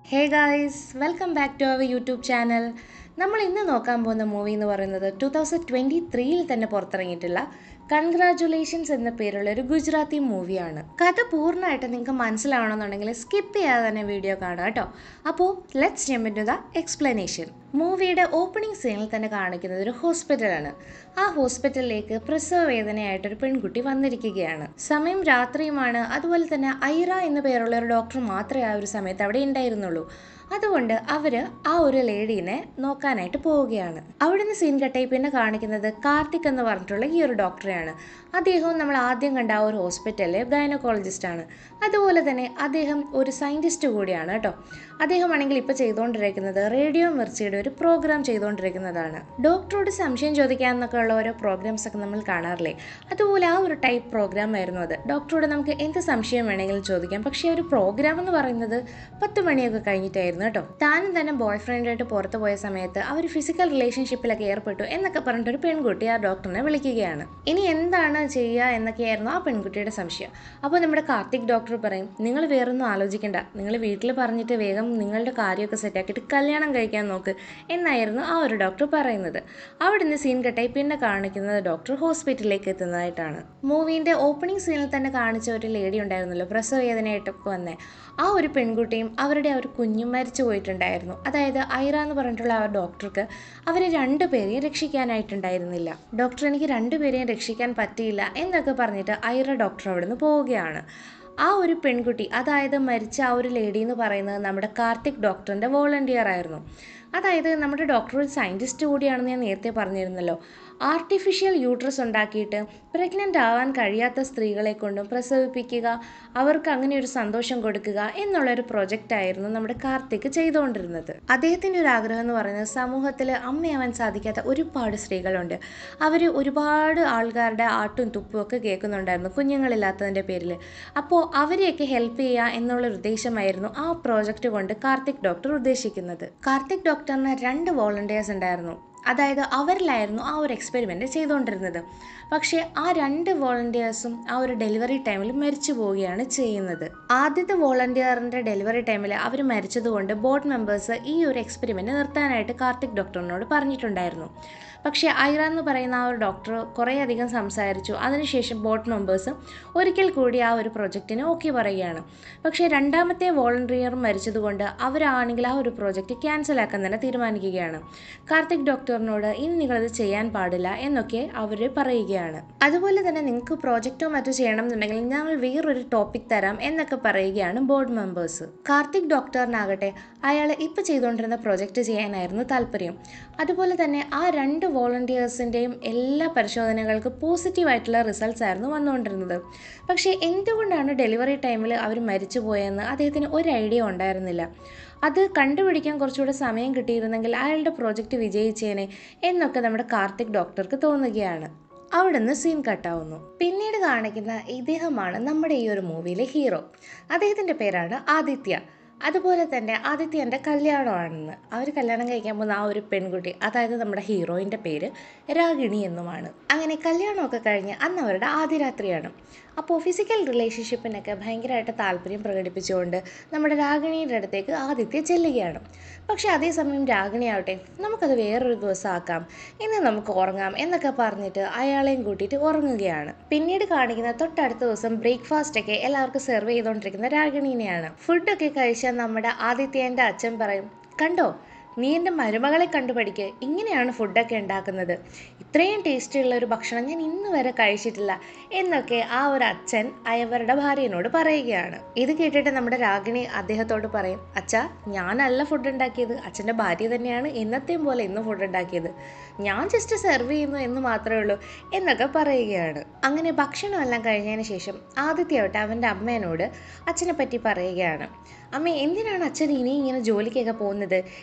hey guys welcome back to our YouTube channel നമ്മൾ ഇന്ന് നോക്കാൻ പോകുന്ന മൂവി എന്ന് പറയുന്നത് ടു തൗസൻഡ് ട്വൻറ്റി ത്രീയിൽ തന്നെ പുറത്തിറങ്ങിയിട്ടുള്ള കൺഗ്രാറ്റുലേഷൻസ് എന്ന പേരുള്ള ഒരു ഗുജറാത്തി മൂവിയാണ് കഥ പൂർണ്ണമായിട്ട് നിങ്ങൾക്ക് മനസ്സിലാവണമെന്നുണ്ടെങ്കിൽ സ്കിപ്പ് ചെയ്യാതെ തന്നെ വീഡിയോ കാണുക കേട്ടോ അപ്പോൾ let's jump to the explanation മൂവിയുടെ ഓപ്പണിംഗ് സീനിൽ തന്നെ കാണിക്കുന്നത് ഒരു ഹോസ്പിറ്റലാണ് ആ ഹോസ്പിറ്റലിലേക്ക് പ്രസവ വേദനയായിട്ടൊരു പെൺകുട്ടി വന്നിരിക്കുകയാണ് സമയം രാത്രിയുമാണ് അതുപോലെ തന്നെ ഐറ എന്ന പേരുള്ള ഒരു ഡോക്ടർ മാത്രമേ ആ ഒരു സമയത്ത് അവിടെ ഉണ്ടായിരുന്നുള്ളൂ അതുകൊണ്ട് അവർ ആ ഒരു ലേഡീനെ നോക്കാനായിട്ട് പോവുകയാണ് അവിടുന്ന് സീൻ കട്ടായി പിന്നെ കാണിക്കുന്നത് കാർത്തിക് എന്ന് പറഞ്ഞിട്ടുള്ള ഈ ഒരു ഡോക്ടറെയാണ് അദ്ദേഹവും നമ്മൾ ആദ്യം കണ്ട ആ ഒരു ഹോസ്പിറ്റലിലെ ഗൈനക്കോളജിസ്റ്റ് ആണ് അതുപോലെ തന്നെ അദ്ദേഹം ഒരു സയൻറ്റിസ്റ്റ് കൂടിയാണ് കേട്ടോ അദ്ദേഹമാണെങ്കിൽ ഇപ്പോൾ ചെയ്തുകൊണ്ടിരിക്കുന്നത് റേഡിയോ മിർച്ചിയുടെ ഒരു പ്രോഗ്രാം ചെയ്തുകൊണ്ടിരിക്കുന്നതാണ് ഡോക്ടറോട് സംശയം ചോദിക്കാമെന്നൊക്കെ ഉള്ള ഓരോ പ്രോഗ്രാംസ് ഒക്കെ നമ്മൾ കാണാറില്ലേ അതുപോലെ ആ ഒരു ടൈപ്പ് പ്രോഗ്രാം ആയിരുന്നു അത് ഡോക്ടറോട് നമുക്ക് എന്ത് സംശയം വേണമെങ്കിലും ചോദിക്കാം പക്ഷേ ഒരു പ്രോഗ്രാം എന്ന് പറയുന്നത് പത്ത് മണിയൊക്കെ കഴിഞ്ഞിട്ടായിരുന്നു കേട്ടോ താനും തന്നെ ബോയ് ഫ്രണ്ടായിട്ട് പുറത്ത് പോയ സമയത്ത് അവർ ഫിസിക്കൽ റിലേഷൻഷിപ്പിലൊക്കെ ഏർപ്പെട്ടു എന്നൊക്കെ പറഞ്ഞിട്ട് ഒരു പെൺകുട്ടി ആ ഡോക്ടറിനെ വിളിക്കുകയാണ് ഇനി എന്താണ് ചെയ്യുക എന്നൊക്കെയായിരുന്നു ആ പെൺകുട്ടിയുടെ സംശയം അപ്പോൾ നമ്മുടെ കാർത്തിക് ഡോക്ടർ പറയും നിങ്ങൾ വേറൊന്നും ആലോചിക്കണ്ട നിങ്ങൾ വീട്ടിൽ പറഞ്ഞിട്ട് വേഗം നിങ്ങളുടെ കാര്യമൊക്കെ സെറ്റാക്കിയിട്ട് കല്യാണം കഴിക്കാൻ നോക്ക് എന്നായിരുന്നു ആ ഒരു ഡോക്ടർ പറയുന്നത് അവിടുന്ന് സീൻ കട്ടായി പിന്നെ കാണിക്കുന്നത് ഡോക്ടർ ഹോസ്പിറ്റലിലേക്ക് എത്തുന്നതായിട്ടാണ് മൂവീൻ്റെ ഓപ്പണിംഗ് സീനിൽ തന്നെ കാണിച്ച ഒരു ലേഡി ഉണ്ടായിരുന്നല്ലോ പ്രസവ വേദനയായിട്ടൊക്കെ വന്നേ ആ ഒരു പെൺകുട്ടിയും അവരുടെ ആ ഒരു കുഞ്ഞും മരിച്ചു പോയിട്ടുണ്ടായിരുന്നു അതായത് ഐറ എന്ന് പറഞ്ഞിട്ടുള്ള ആ ഡോക്ടർക്ക് അവരെ രണ്ടുപേരെയും രക്ഷിക്കാനായിട്ടുണ്ടായിരുന്നില്ല ഡോക്ടർ എനിക്ക് രണ്ടുപേരെയും രക്ഷിക്കാൻ പറ്റിയില്ല എന്നൊക്കെ പറഞ്ഞിട്ട് ഐറ ഡോക്ടർ അവിടുന്ന് പോവുകയാണ് ആ ഒരു പെൺകുട്ടി അതായത് മരിച്ച ആ ഒരു ലേഡി എന്ന് പറയുന്നത് നമ്മുടെ കാർത്തിക് ഡോക്ടറിൻ്റെ വോളണ്ടിയർ ആയിരുന്നു അതായത് നമ്മുടെ ഡോക്ടർ ഒരു സയൻറ്റിസ്റ്റ് കൂടിയാണെന്ന് ഞാൻ നേരത്തെ പറഞ്ഞിരുന്നല്ലോ ആർട്ടിഫിഷ്യൽ യൂട്രസ് ഉണ്ടാക്കിയിട്ട് പ്രഗ്നൻ്റ് ആവാൻ കഴിയാത്ത സ്ത്രീകളെ കൊണ്ടും പ്രസവിപ്പിക്കുക അവർക്ക് അങ്ങനെ ഒരു സന്തോഷം കൊടുക്കുക എന്നുള്ളൊരു പ്രൊജക്റ്റായിരുന്നു നമ്മുടെ കാർത്തിക് ചെയ്തുകൊണ്ടിരുന്നത് അദ്ദേഹത്തിൻ്റെ ഒരു ആഗ്രഹം എന്ന് പറയുന്നത് സമൂഹത്തിൽ അമ്മയാവാൻ സാധിക്കാത്ത ഒരുപാട് സ്ത്രീകളുണ്ട് അവർ ഒരുപാട് ആൾക്കാരുടെ ആട്ടും തുപ്പും ഒക്കെ കേൾക്കുന്നുണ്ടായിരുന്നു കുഞ്ഞുങ്ങളില്ലാത്തതിൻ്റെ പേരിൽ അപ്പോൾ അവരെയൊക്കെ ഹെൽപ്പ് ചെയ്യുക എന്നുള്ളൊരു ഉദ്ദേശമായിരുന്നു ആ പ്രോജക്റ്റ് കൊണ്ട് കാർത്തിക് ഡോക്ടർ ഉദ്ദേശിക്കുന്നത് കാർത്തിക് ഡോക്ടറിന് രണ്ട് വോളണ്ടിയേഴ്സ് ഉണ്ടായിരുന്നു അതായത് അവരിലായിരുന്നു ആ ഒരു എക്സ്പെരിമെൻ്റ് ചെയ്തുകൊണ്ടിരുന്നത് പക്ഷേ ആ രണ്ട് വോളണ്ടിയേഴ്സും ആ ഒരു ഡെലിവറി ടൈമിൽ മരിച്ചു പോവുകയാണ് ചെയ്യുന്നത് ആദ്യത്തെ വോളണ്ടിയറിൻ്റെ ഡെലിവറി ടൈമിൽ അവർ മരിച്ചതുകൊണ്ട് ബോർഡ് മെമ്പേഴ്സ് ഈ ഒരു എക്സ്പെരിമെൻ്റ് നിർത്താനായിട്ട് കാർത്തിക് ഡോക്ടറിനോട് പറഞ്ഞിട്ടുണ്ടായിരുന്നു പക്ഷേ ഐറ എന്ന് പറയുന്ന ആ ഒരു ഡോക്ടർ കുറേയധികം സംസാരിച്ചു അതിനുശേഷം ബോർഡ് മെമ്പേഴ്സ് ഒരിക്കൽ കൂടി ആ ഒരു പ്രൊജക്റ്റിന് ഓക്കെ പറയുകയാണ് പക്ഷേ രണ്ടാമത്തെ വോളണ്ടിയർ മരിച്ചതുകൊണ്ട് അവരാണെങ്കിൽ ആ ഒരു പ്രോജക്റ്റ് ക്യാൻസൽ ആക്കാൻ തന്നെ തീരുമാനിക്കുകയാണ് കാർത്തിക് ഡോക്ടറിനോട് ഇനി നിങ്ങളത് ചെയ്യാൻ പാടില്ല എന്നൊക്കെ അവർ പറയുകയാണ് അതുപോലെ തന്നെ നിങ്ങൾക്ക് പ്രോജക്റ്റോ മറ്റോ ചെയ്യണം എന്നുണ്ടെങ്കിൽ ഞങ്ങൾ വേറൊരു ടോപ്പിക് തരാം എന്നൊക്കെ പറയുകയാണ് ബോർഡ് മെമ്പേഴ്സ് കാർത്തിക് ഡോക്ടറിനാകട്ടെ അയാൾ ഇപ്പോൾ ചെയ്തുകൊണ്ടിരുന്ന പ്രൊജക്റ്റ് ചെയ്യാനായിരുന്നു താല്പര്യം അതുപോലെ തന്നെ ആ രണ്ട് വോളണ്ടിയേഴ്സിൻ്റെയും എല്ലാ പരിശോധനകൾക്ക് പോസിറ്റീവായിട്ടുള്ള റിസൾട്ട്സ് ആയിരുന്നു വന്നുകൊണ്ടിരുന്നത് പക്ഷേ എന്തുകൊണ്ടാണ് ഡെലിവറി ടൈമിൽ അവർ മരിച്ചു പോയെന്ന് അദ്ദേഹത്തിന് ഒരു ഐഡിയ ഉണ്ടായിരുന്നില്ല അത് കണ്ടുപിടിക്കാൻ കുറച്ചുകൂടെ സമയം കിട്ടിയിരുന്നെങ്കിൽ അയാളുടെ പ്രോജക്റ്റ് വിജയിച്ചേനെ എന്നൊക്കെ നമ്മുടെ കാർത്തിക് ഡോക്ടർക്ക് തോന്നുകയാണ് അവിടുന്ന് സീൻ കട്ടാവുന്നു പിന്നീട് കാണിക്കുന്ന ഇദ്ദേഹമാണ് നമ്മുടെ ഈ ഒരു മൂവിയിലെ ഹീറോ അദ്ദേഹത്തിൻ്റെ പേരാണ് ആദിത്യ അതുപോലെ തന്നെ ആദിത്യൻ്റെ കല്യാണമാണെന്ന് അവർ കല്യാണം കഴിക്കാൻ പോകുന്ന ആ ഒരു പെൺകുട്ടി അതായത് നമ്മുടെ ഹീറോയിൻ്റെ പേര് രാഗിണി എന്നുമാണ് അങ്ങനെ കല്യാണമൊക്കെ കഴിഞ്ഞ് അന്ന് അവരുടെ ആദ്യ രാത്രിയാണ് അപ്പോൾ ഫിസിക്കൽ റിലേഷൻഷിപ്പിനൊക്കെ ഭയങ്കരമായിട്ട് താല്പര്യം പ്രകടിപ്പിച്ചുകൊണ്ട് നമ്മുടെ രാഗിണിയുടെ അടുത്തേക്ക് ആദിത്യ ചെല്ലുകയാണ് പക്ഷേ അതേസമയം രാഗിണിയാവട്ടെ നമുക്കത് വേറൊരു ദിവസം ആക്കാം ഇന്ന് നമുക്ക് ഉറങ്ങാം എന്നൊക്കെ പറഞ്ഞിട്ട് അയാളെയും കൂട്ടിയിട്ട് ഉറങ്ങുകയാണ് പിന്നീട് കാണിക്കുന്ന തൊട്ടടുത്ത ദിവസം ബ്രേക്ക്ഫാസ്റ്റ് ഒക്കെ എല്ലാവർക്കും സെർവ് ചെയ്തുകൊണ്ടിരിക്കുന്ന രാഗിണീനെയാണ് ഫുഡൊക്കെ കഴിച്ചാൽ നമ്മുടെ ആദിത്യേൻ്റെ അച്ഛൻ പറയും കണ്ടോ നീ എൻ്റെ മരുമകളെ കണ്ടുപഠിക്ക് ഇങ്ങനെയാണ് ഫുഡൊക്കെ ഉണ്ടാക്കുന്നത് ഇത്രയും ടേസ്റ്റിയുള്ള ഒരു ഭക്ഷണം ഞാൻ ഇന്ന് വരെ കഴിച്ചിട്ടില്ല എന്നൊക്കെ ആ ഒരു അച്ഛൻ അയവരുടെ ഭാര്യനോട് പറയുകയാണ് ഇത് കേട്ടിട്ട് നമ്മുടെ രാഗിണി അദ്ദേഹത്തോട് പറയും അച്ഛാ ഞാനല്ല ഫുഡ് ഉണ്ടാക്കിയത് അച്ഛൻ്റെ ഭാര്യ തന്നെയാണ് എന്നത്തെയും പോലെ ഇന്ന് ഫുഡ് ഉണ്ടാക്കിയത് ഞാൻ ജസ്റ്റ് സെർവ് ചെയ്യുന്നു എന്ന് മാത്രമേ ഉള്ളൂ എന്നൊക്കെ പറയുകയാണ് അങ്ങനെ ഭക്ഷണമെല്ലാം കഴിഞ്ഞതിന് ശേഷം ആദിത്യവട്ടെ അവൻ്റെ അമ്മേനോട് അച്ഛനെ പറ്റി പറയുകയാണ് അമ്മ എന്തിനാണ് അച്ഛൻ ഇനി ഇങ്ങനെ ജോലിക്കൊക്കെ പോകുന്നത് ഇനി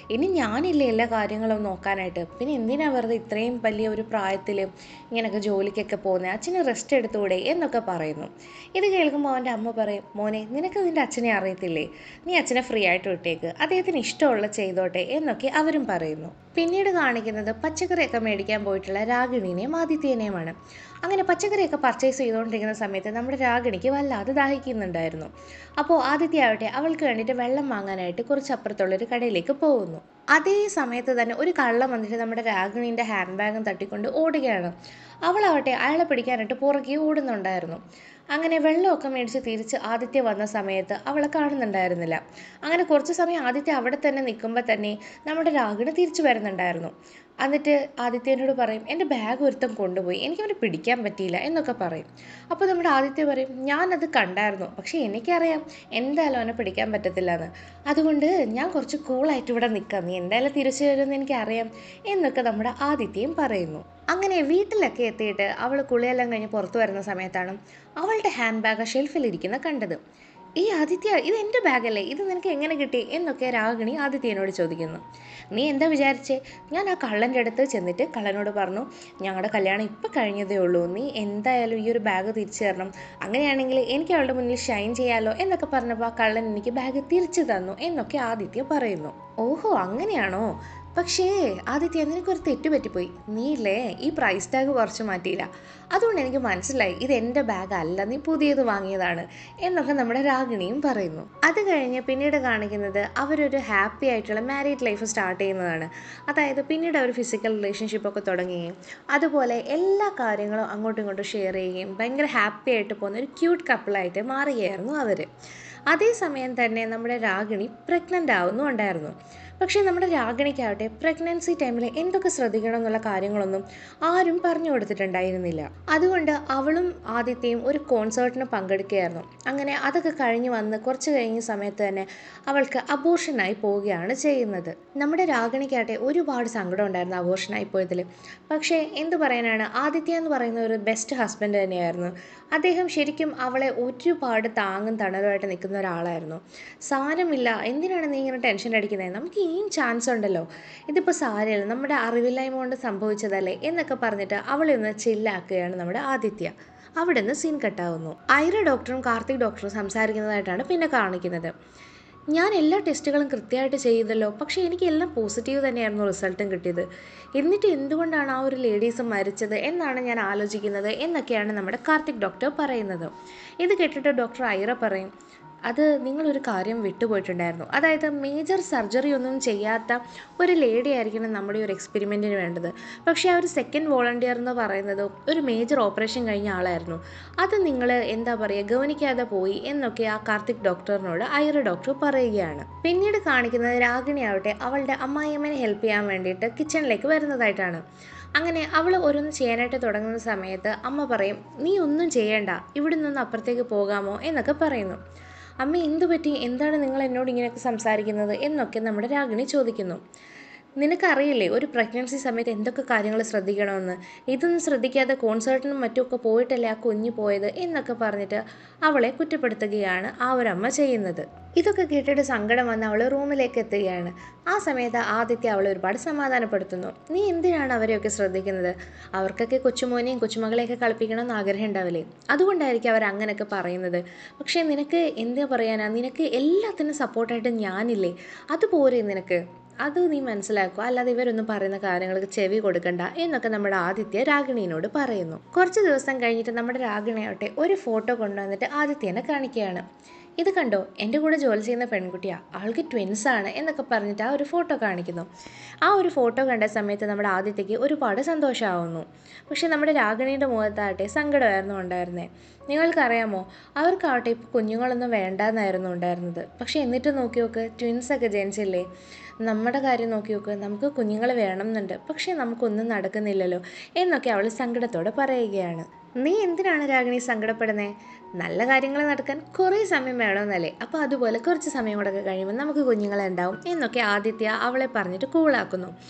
ഞാനില്ലേ എല്ലാ കാര്യങ്ങളും നോക്കാനായിട്ട് പിന്നെ എന്തിനാ വെറുതെ ഇത്രയും വലിയ ഒരു പ്രായത്തിൽ ഇങ്ങനെയൊക്കെ ജോലിക്കൊക്കെ പോകുന്നത് അച്ഛന് റെസ്റ്റ് എടുത്തുകൂടെ എന്നൊക്കെ പറയുന്നു ഇത് കേൾക്കുമ്പോൾ അവൻ്റെ അമ്മ പറയും മോനെ നിനക്ക് നിൻ്റെ അച്ഛനെ അറിയത്തില്ലേ നീ അച്ഛനെ ഫ്രീ ആയിട്ട് വിട്ടേക്ക് അദ്ദേഹത്തിന് ഇഷ്ടമുള്ള ചെയ്തോട്ടെ എന്നൊക്കെ അവരും പറയുന്നു പിന്നീട് കാണിക്കുന്നത് പച്ചക്കറിയൊക്കെ മേടിക്കാൻ പോയിട്ടുള്ള രാഗിണിനെയും ആദിത്യനെയുമാണ് അങ്ങനെ പച്ചക്കറിയൊക്കെ പർച്ചേസ് ചെയ്തുകൊണ്ടിരിക്കുന്ന സമയത്ത് നമ്മുടെ രാഗിണിക്ക് വല്ലാതെ ദാഹിക്കുന്നുണ്ടായിരുന്നു അപ്പോൾ ആദിത്യ ആവട്ടെ അവൾക്ക് വേണ്ടിയിട്ട് വെള്ളം വാങ്ങാനായിട്ട് കുറച്ച് അപ്പുറത്തുള്ളൊരു കടയിലേക്ക് പോകുന്നു അതേ സമയത്ത് തന്നെ ഒരു കള്ളം വന്നിട്ട് നമ്മുടെ രാഗിണീൻ്റെ ഹാൻഡ് ബാഗും തട്ടിക്കൊണ്ട് ഓടുകയാണ് അവളാവട്ടെ അയാളെ പിടിക്കാനായിട്ട് പുറകെ ഓടുന്നുണ്ടായിരുന്നു അങ്ങനെ വെള്ളമൊക്കെ മേടിച്ച് തിരിച്ച് ആദിത്യ വന്ന സമയത്ത് അവളെ കാണുന്നുണ്ടായിരുന്നില്ല അങ്ങനെ കുറച്ച് സമയം ആദിത്യ അവിടെ തന്നെ നിൽക്കുമ്പോൾ തന്നെ നമ്മുടെ രാഗിണി തിരിച്ചു വരുന്നുണ്ടായിരുന്നു എന്നിട്ട് ആദിത്യനോട് പറയും എൻ്റെ ബാഗ് ഒരുത്തം കൊണ്ടുപോയി എനിക്കവനെ പിടിക്കാൻ പറ്റിയില്ല എന്നൊക്കെ പറയും അപ്പോൾ നമ്മുടെ ആദിത്യ പറയും ഞാനത് കണ്ടായിരുന്നു പക്ഷേ എനിക്കറിയാം എന്തായാലും അവനെ പിടിക്കാൻ പറ്റത്തില്ല എന്ന് അതുകൊണ്ട് ഞാൻ കുറച്ച് കൂളായിട്ട് ഇവിടെ നിൽക്കാം നീ എന്തായാലും തിരിച്ചു വരുമെന്ന് എനിക്കറിയാം എന്നൊക്കെ നമ്മുടെ ആദിത്യയും പറയുന്നു അങ്ങനെ വീട്ടിലൊക്കെ എത്തിയിട്ട് അവൾ കുളിയെല്ലാം കഴിഞ്ഞ് പുറത്തു വരുന്ന സമയത്താണ് അവളുടെ ഹാൻഡ് ബാഗ് ഷെൽഫിലിരിക്കുന്ന കണ്ടത് ഈ ആദിത്യ ഇത് എൻ്റെ ബാഗല്ലേ ഇത് നിനക്ക് എങ്ങനെ കിട്ടി എന്നൊക്കെ രാഗിണി ആദിത്യനോട് ചോദിക്കുന്നു നീ എന്താ വിചാരിച്ചേ ഞാൻ ആ കള്ളൻ്റെ അടുത്ത് ചെന്നിട്ട് കള്ളനോട് പറഞ്ഞു ഞങ്ങളുടെ കല്യാണം ഇപ്പം കഴിഞ്ഞതേ ഉള്ളൂ നീ എന്തായാലും ഈ ഒരു ബാഗ് തിരിച്ചു തരണം അങ്ങനെയാണെങ്കിൽ എനിക്ക് അവളുടെ മുന്നിൽ ഷൈൻ ചെയ്യാലോ എന്നൊക്കെ പറഞ്ഞപ്പോൾ ആ കള്ളൻ എനിക്ക് ബാഗ് തിരിച്ചു തന്നു എന്നൊക്കെ ആദിത്യ പറയുന്നു ഓഹോ അങ്ങനെയാണോ പക്ഷേ ആദിത്യ നിനക്കൊരു തെറ്റ് പറ്റിപ്പോയി നീയില്ലേ ഈ പ്രൈസ് ടാഗ് കുറച്ച് മാറ്റിയില്ല അതുകൊണ്ട് എനിക്ക് മനസ്സിലായി ഇത് എൻ്റെ ബാഗ് അല്ല നീ പുതിയത് വാങ്ങിയതാണ് എന്നൊക്കെ നമ്മുടെ രാഗിണിയും പറയുന്നു അത് കഴിഞ്ഞ് പിന്നീട് കാണിക്കുന്നത് അവരൊരു ഹാപ്പി ആയിട്ടുള്ള മാരീഡ് ലൈഫ് സ്റ്റാർട്ട് ചെയ്യുന്നതാണ് അതായത് പിന്നീട് അവർ ഫിസിക്കൽ റിലേഷൻഷിപ്പ് ഒക്കെ തുടങ്ങുകയും അതുപോലെ എല്ലാ കാര്യങ്ങളും അങ്ങോട്ടും ഇങ്ങോട്ടും ഷെയർ ചെയ്യുകയും ഭയങ്കര ഹാപ്പി ആയിട്ട് പോകുന്ന ഒരു ക്യൂട്ട് കപ്പിളായിട്ട് മാറുകയായിരുന്നു അവർ അതേസമയം തന്നെ നമ്മുടെ രാഗിണി പ്രഗ്നൻ്റ് ആവുന്നുണ്ടായിരുന്നു പക്ഷേ നമ്മുടെ രാഗിണിക്കാവട്ടെ പ്രഗ്നൻസി ടൈമിൽ എന്തൊക്കെ ശ്രദ്ധിക്കണം എന്നുള്ള കാര്യങ്ങളൊന്നും ആരും പറഞ്ഞു കൊടുത്തിട്ടുണ്ടായിരുന്നില്ല അതുകൊണ്ട് അവളും ആദിത്യയും ഒരു കോൺസേർട്ടിന് പങ്കെടുക്കുകയായിരുന്നു അങ്ങനെ അതൊക്കെ കഴിഞ്ഞ് വന്ന് കുറച്ച് കഴിഞ്ഞ സമയത്ത് തന്നെ അവൾക്ക് അബോർഷനായി പോവുകയാണ് ചെയ്യുന്നത് നമ്മുടെ രാഗിണിക്കാട്ടെ ഒരുപാട് സങ്കടം ഉണ്ടായിരുന്നു അബോർഷനായി പോയതിൽ പക്ഷേ എന്ത് പറയാനാണ് ആദിത്യ എന്ന് പറയുന്ന ഒരു ബെസ്റ്റ് ഹസ്ബൻഡ് തന്നെയായിരുന്നു അദ്ദേഹം ശരിക്കും അവളെ ഒരുപാട് താങ്ങും തണലുമായിട്ട് നിൽക്കുന്ന ഒരാളായിരുന്നു സാരമില്ല എന്തിനാണ് നീ ഇങ്ങനെ ടെൻഷൻ അടിക്കുന്നത് നമുക്ക് ഇനിയും ചാൻസ് ഉണ്ടല്ലോ ഇതിപ്പോൾ സാരമില്ല നമ്മുടെ അറിവില്ലായ്മ കൊണ്ട് സംഭവിച്ചതല്ലേ എന്നൊക്കെ പറഞ്ഞിട്ട് അവളെ ഒന്ന് ചില്ലാക്കുകയാണ് നമ്മുടെ ആദിത്യ അവിടെ നിന്ന് സീൻ കട്ടാവുന്നു ഐറ ഡോക്ടറും കാർത്തിക് ഡോക്ടറും സംസാരിക്കുന്നതായിട്ടാണ് പിന്നെ കാണിക്കുന്നത് ഞാൻ എല്ലാ ടെസ്റ്റുകളും കൃത്യമായിട്ട് ചെയ്തല്ലോ പക്ഷേ എനിക്ക് എല്ലാം പോസിറ്റീവ് തന്നെയായിരുന്നു റിസൾട്ടും കിട്ടിയത് എന്നിട്ട് എന്തുകൊണ്ടാണ് ആ ഒരു ലേഡീസ് മരിച്ചത് എന്നാണ് ഞാൻ ആലോചിക്കുന്നത് എന്നൊക്കെയാണ് നമ്മുടെ കാർത്തിക് ഡോക്ടർ പറയുന്നത് ഇത് കേട്ടിട്ട് ഡോക്ടർ ഐറ പറയും അത് നിങ്ങളൊരു കാര്യം വിട്ടുപോയിട്ടുണ്ടായിരുന്നു അതായത് മേജർ സർജറി ഒന്നും ചെയ്യാത്ത ഒരു ലേഡി ആയിരിക്കണം നമ്മുടെ ഈ ഒരു എക്സ്പെരിമെൻറ്റിന് വേണ്ടത് പക്ഷേ ആ ഒരു സെക്കൻഡ് വോളണ്ടിയർ എന്ന് പറയുന്നത് ഒരു മേജർ ഓപ്പറേഷൻ കഴിഞ്ഞ ആളായിരുന്നു അത് നിങ്ങൾ എന്താ പറയുക ഗവനിക്കാതെ പോയി എന്നൊക്കെ ആ കാർത്തിക് ഡോക്ടറിനോട് ഐറ ഡോക്ടർ പറയുകയാണ് പിന്നീട് കാണിക്കുന്നത് രാഗിണി ആവട്ടെ അവളുടെ അമ്മായിയമ്മനെ ഹെൽപ്പ് ചെയ്യാൻ വേണ്ടിയിട്ട് കിച്ചണിലേക്ക് വരുന്നതായിട്ടാണ് അങ്ങനെ അവൾ ഓരോന്ന് ചെയ്യാനായിട്ട് തുടങ്ങുന്ന സമയത്ത് അമ്മ പറയും നീ ഒന്നും ചെയ്യണ്ട ഇവിടെ നിന്ന് അപ്പുറത്തേക്ക് പോകാമോ എന്നൊക്കെ പറയുന്നു അമ്മ എന്തു പറ്റി എന്താണ് നിങ്ങൾ എന്നോട് ഇങ്ങനെയൊക്കെ സംസാരിക്കുന്നത് എന്നൊക്കെ നമ്മുടെ രാഗിണി ചോദിക്കുന്നു നിനക്കറിയില്ലേ ഒരു പ്രഗ്നൻസി സമയത്ത് എന്തൊക്കെ കാര്യങ്ങൾ ശ്രദ്ധിക്കണമെന്ന് ഇതൊന്നും ശ്രദ്ധിക്കാതെ കോൺസേർട്ടിനും മറ്റുമൊക്കെ പോയിട്ടല്ലേ ആ കുഞ്ഞ് പോയത് എന്നൊക്കെ പറഞ്ഞിട്ട് അവളെ കുറ്റപ്പെടുത്തുകയാണ് ആ ഒരു അമ്മ ചെയ്യുന്നത് ഇതൊക്കെ കേട്ടിട്ട് സങ്കടം വന്ന് അവൾ റൂമിലേക്ക് എത്തുകയാണ് ആ സമയത്ത് ആദിത്യ അവളെ ഒരുപാട് സമാധാനപ്പെടുത്തുന്നു നീ എന്തിനാണ് അവരെയൊക്കെ ശ്രദ്ധിക്കുന്നത് അവർക്കൊക്കെ കൊച്ചുമോനെയും കൊച്ചുമകളെയൊക്കെ കളിപ്പിക്കണമെന്ന് ആഗ്രഹം ഉണ്ടാവില്ലേ അതുകൊണ്ടായിരിക്കും അവർ അങ്ങനെയൊക്കെ പറയുന്നത് പക്ഷേ നിനക്ക് എന്താ പറയാനാ നിനക്ക് എല്ലാത്തിനും സപ്പോർട്ടായിട്ട് ഞാനില്ലേ അതുപോരെ നിനക്ക് അത് നീ മനസ്സിലാക്കുക അല്ലാതെ ഇവരൊന്നും പറയുന്ന കാര്യങ്ങൾക്ക് ചെവി കൊടുക്കണ്ട എന്നൊക്കെ നമ്മുടെ ആദിത്യ രാഗിണീനോട് പറയുന്നു കുറച്ച് ദിവസം കഴിഞ്ഞിട്ട് നമ്മുടെ രാഗിണിയാവട്ടെ ഒരു ഫോട്ടോ കൊണ്ടുവന്നിട്ട് ആദിത്യനെ കാണിക്കുകയാണ് ഇത് കണ്ടോ എൻ്റെ കൂടെ ജോലി ചെയ്യുന്ന പെൺകുട്ടിയാ ആൾക്ക് ട്വിൻസ് ആണ് എന്നൊക്കെ പറഞ്ഞിട്ട് ആ ഒരു ഫോട്ടോ കാണിക്കുന്നു ആ ഒരു ഫോട്ടോ കണ്ട സമയത്ത് നമ്മുടെ ആദിത്യക്ക് ഒരുപാട് സന്തോഷമാവുന്നു പക്ഷെ നമ്മുടെ രാഗിണീൻ്റെ മുഖത്താവട്ടെ സങ്കടമായിരുന്നു ഉണ്ടായിരുന്നത് നിങ്ങൾക്കറിയാമോ അവർക്കാവട്ടെ ഇപ്പോൾ കുഞ്ഞുങ്ങളൊന്നും വേണ്ടാന്നായിരുന്നു ഉണ്ടായിരുന്നത് പക്ഷെ എന്നിട്ട് നോക്കി നോക്ക് ട്വിൻസൊക്കെ ജനിച്ചില്ലേ നമ്മുടെ കാര്യം നോക്കി നോക്ക് നമുക്ക് കുഞ്ഞുങ്ങൾ വേണം എന്നുണ്ട് പക്ഷേ നമുക്കൊന്നും നടക്കുന്നില്ലല്ലോ എന്നൊക്കെ അവൾ സങ്കടത്തോടെ പറയുകയാണ് നീ എന്തിനാണ് രാഗിണി സങ്കടപ്പെടുന്നത് നല്ല കാര്യങ്ങൾ നടക്കാൻ കുറേ സമയം വേണമെന്നല്ലേ അപ്പോൾ അതുപോലെ കുറച്ച് സമയം കൂടെ കഴിയുമ്പോൾ നമുക്ക് കുഞ്ഞുങ്ങളുണ്ടാവും എന്നൊക്കെ ആദിത്യ അവളെ പറഞ്ഞിട്ട് കൂളാക്കുന്നു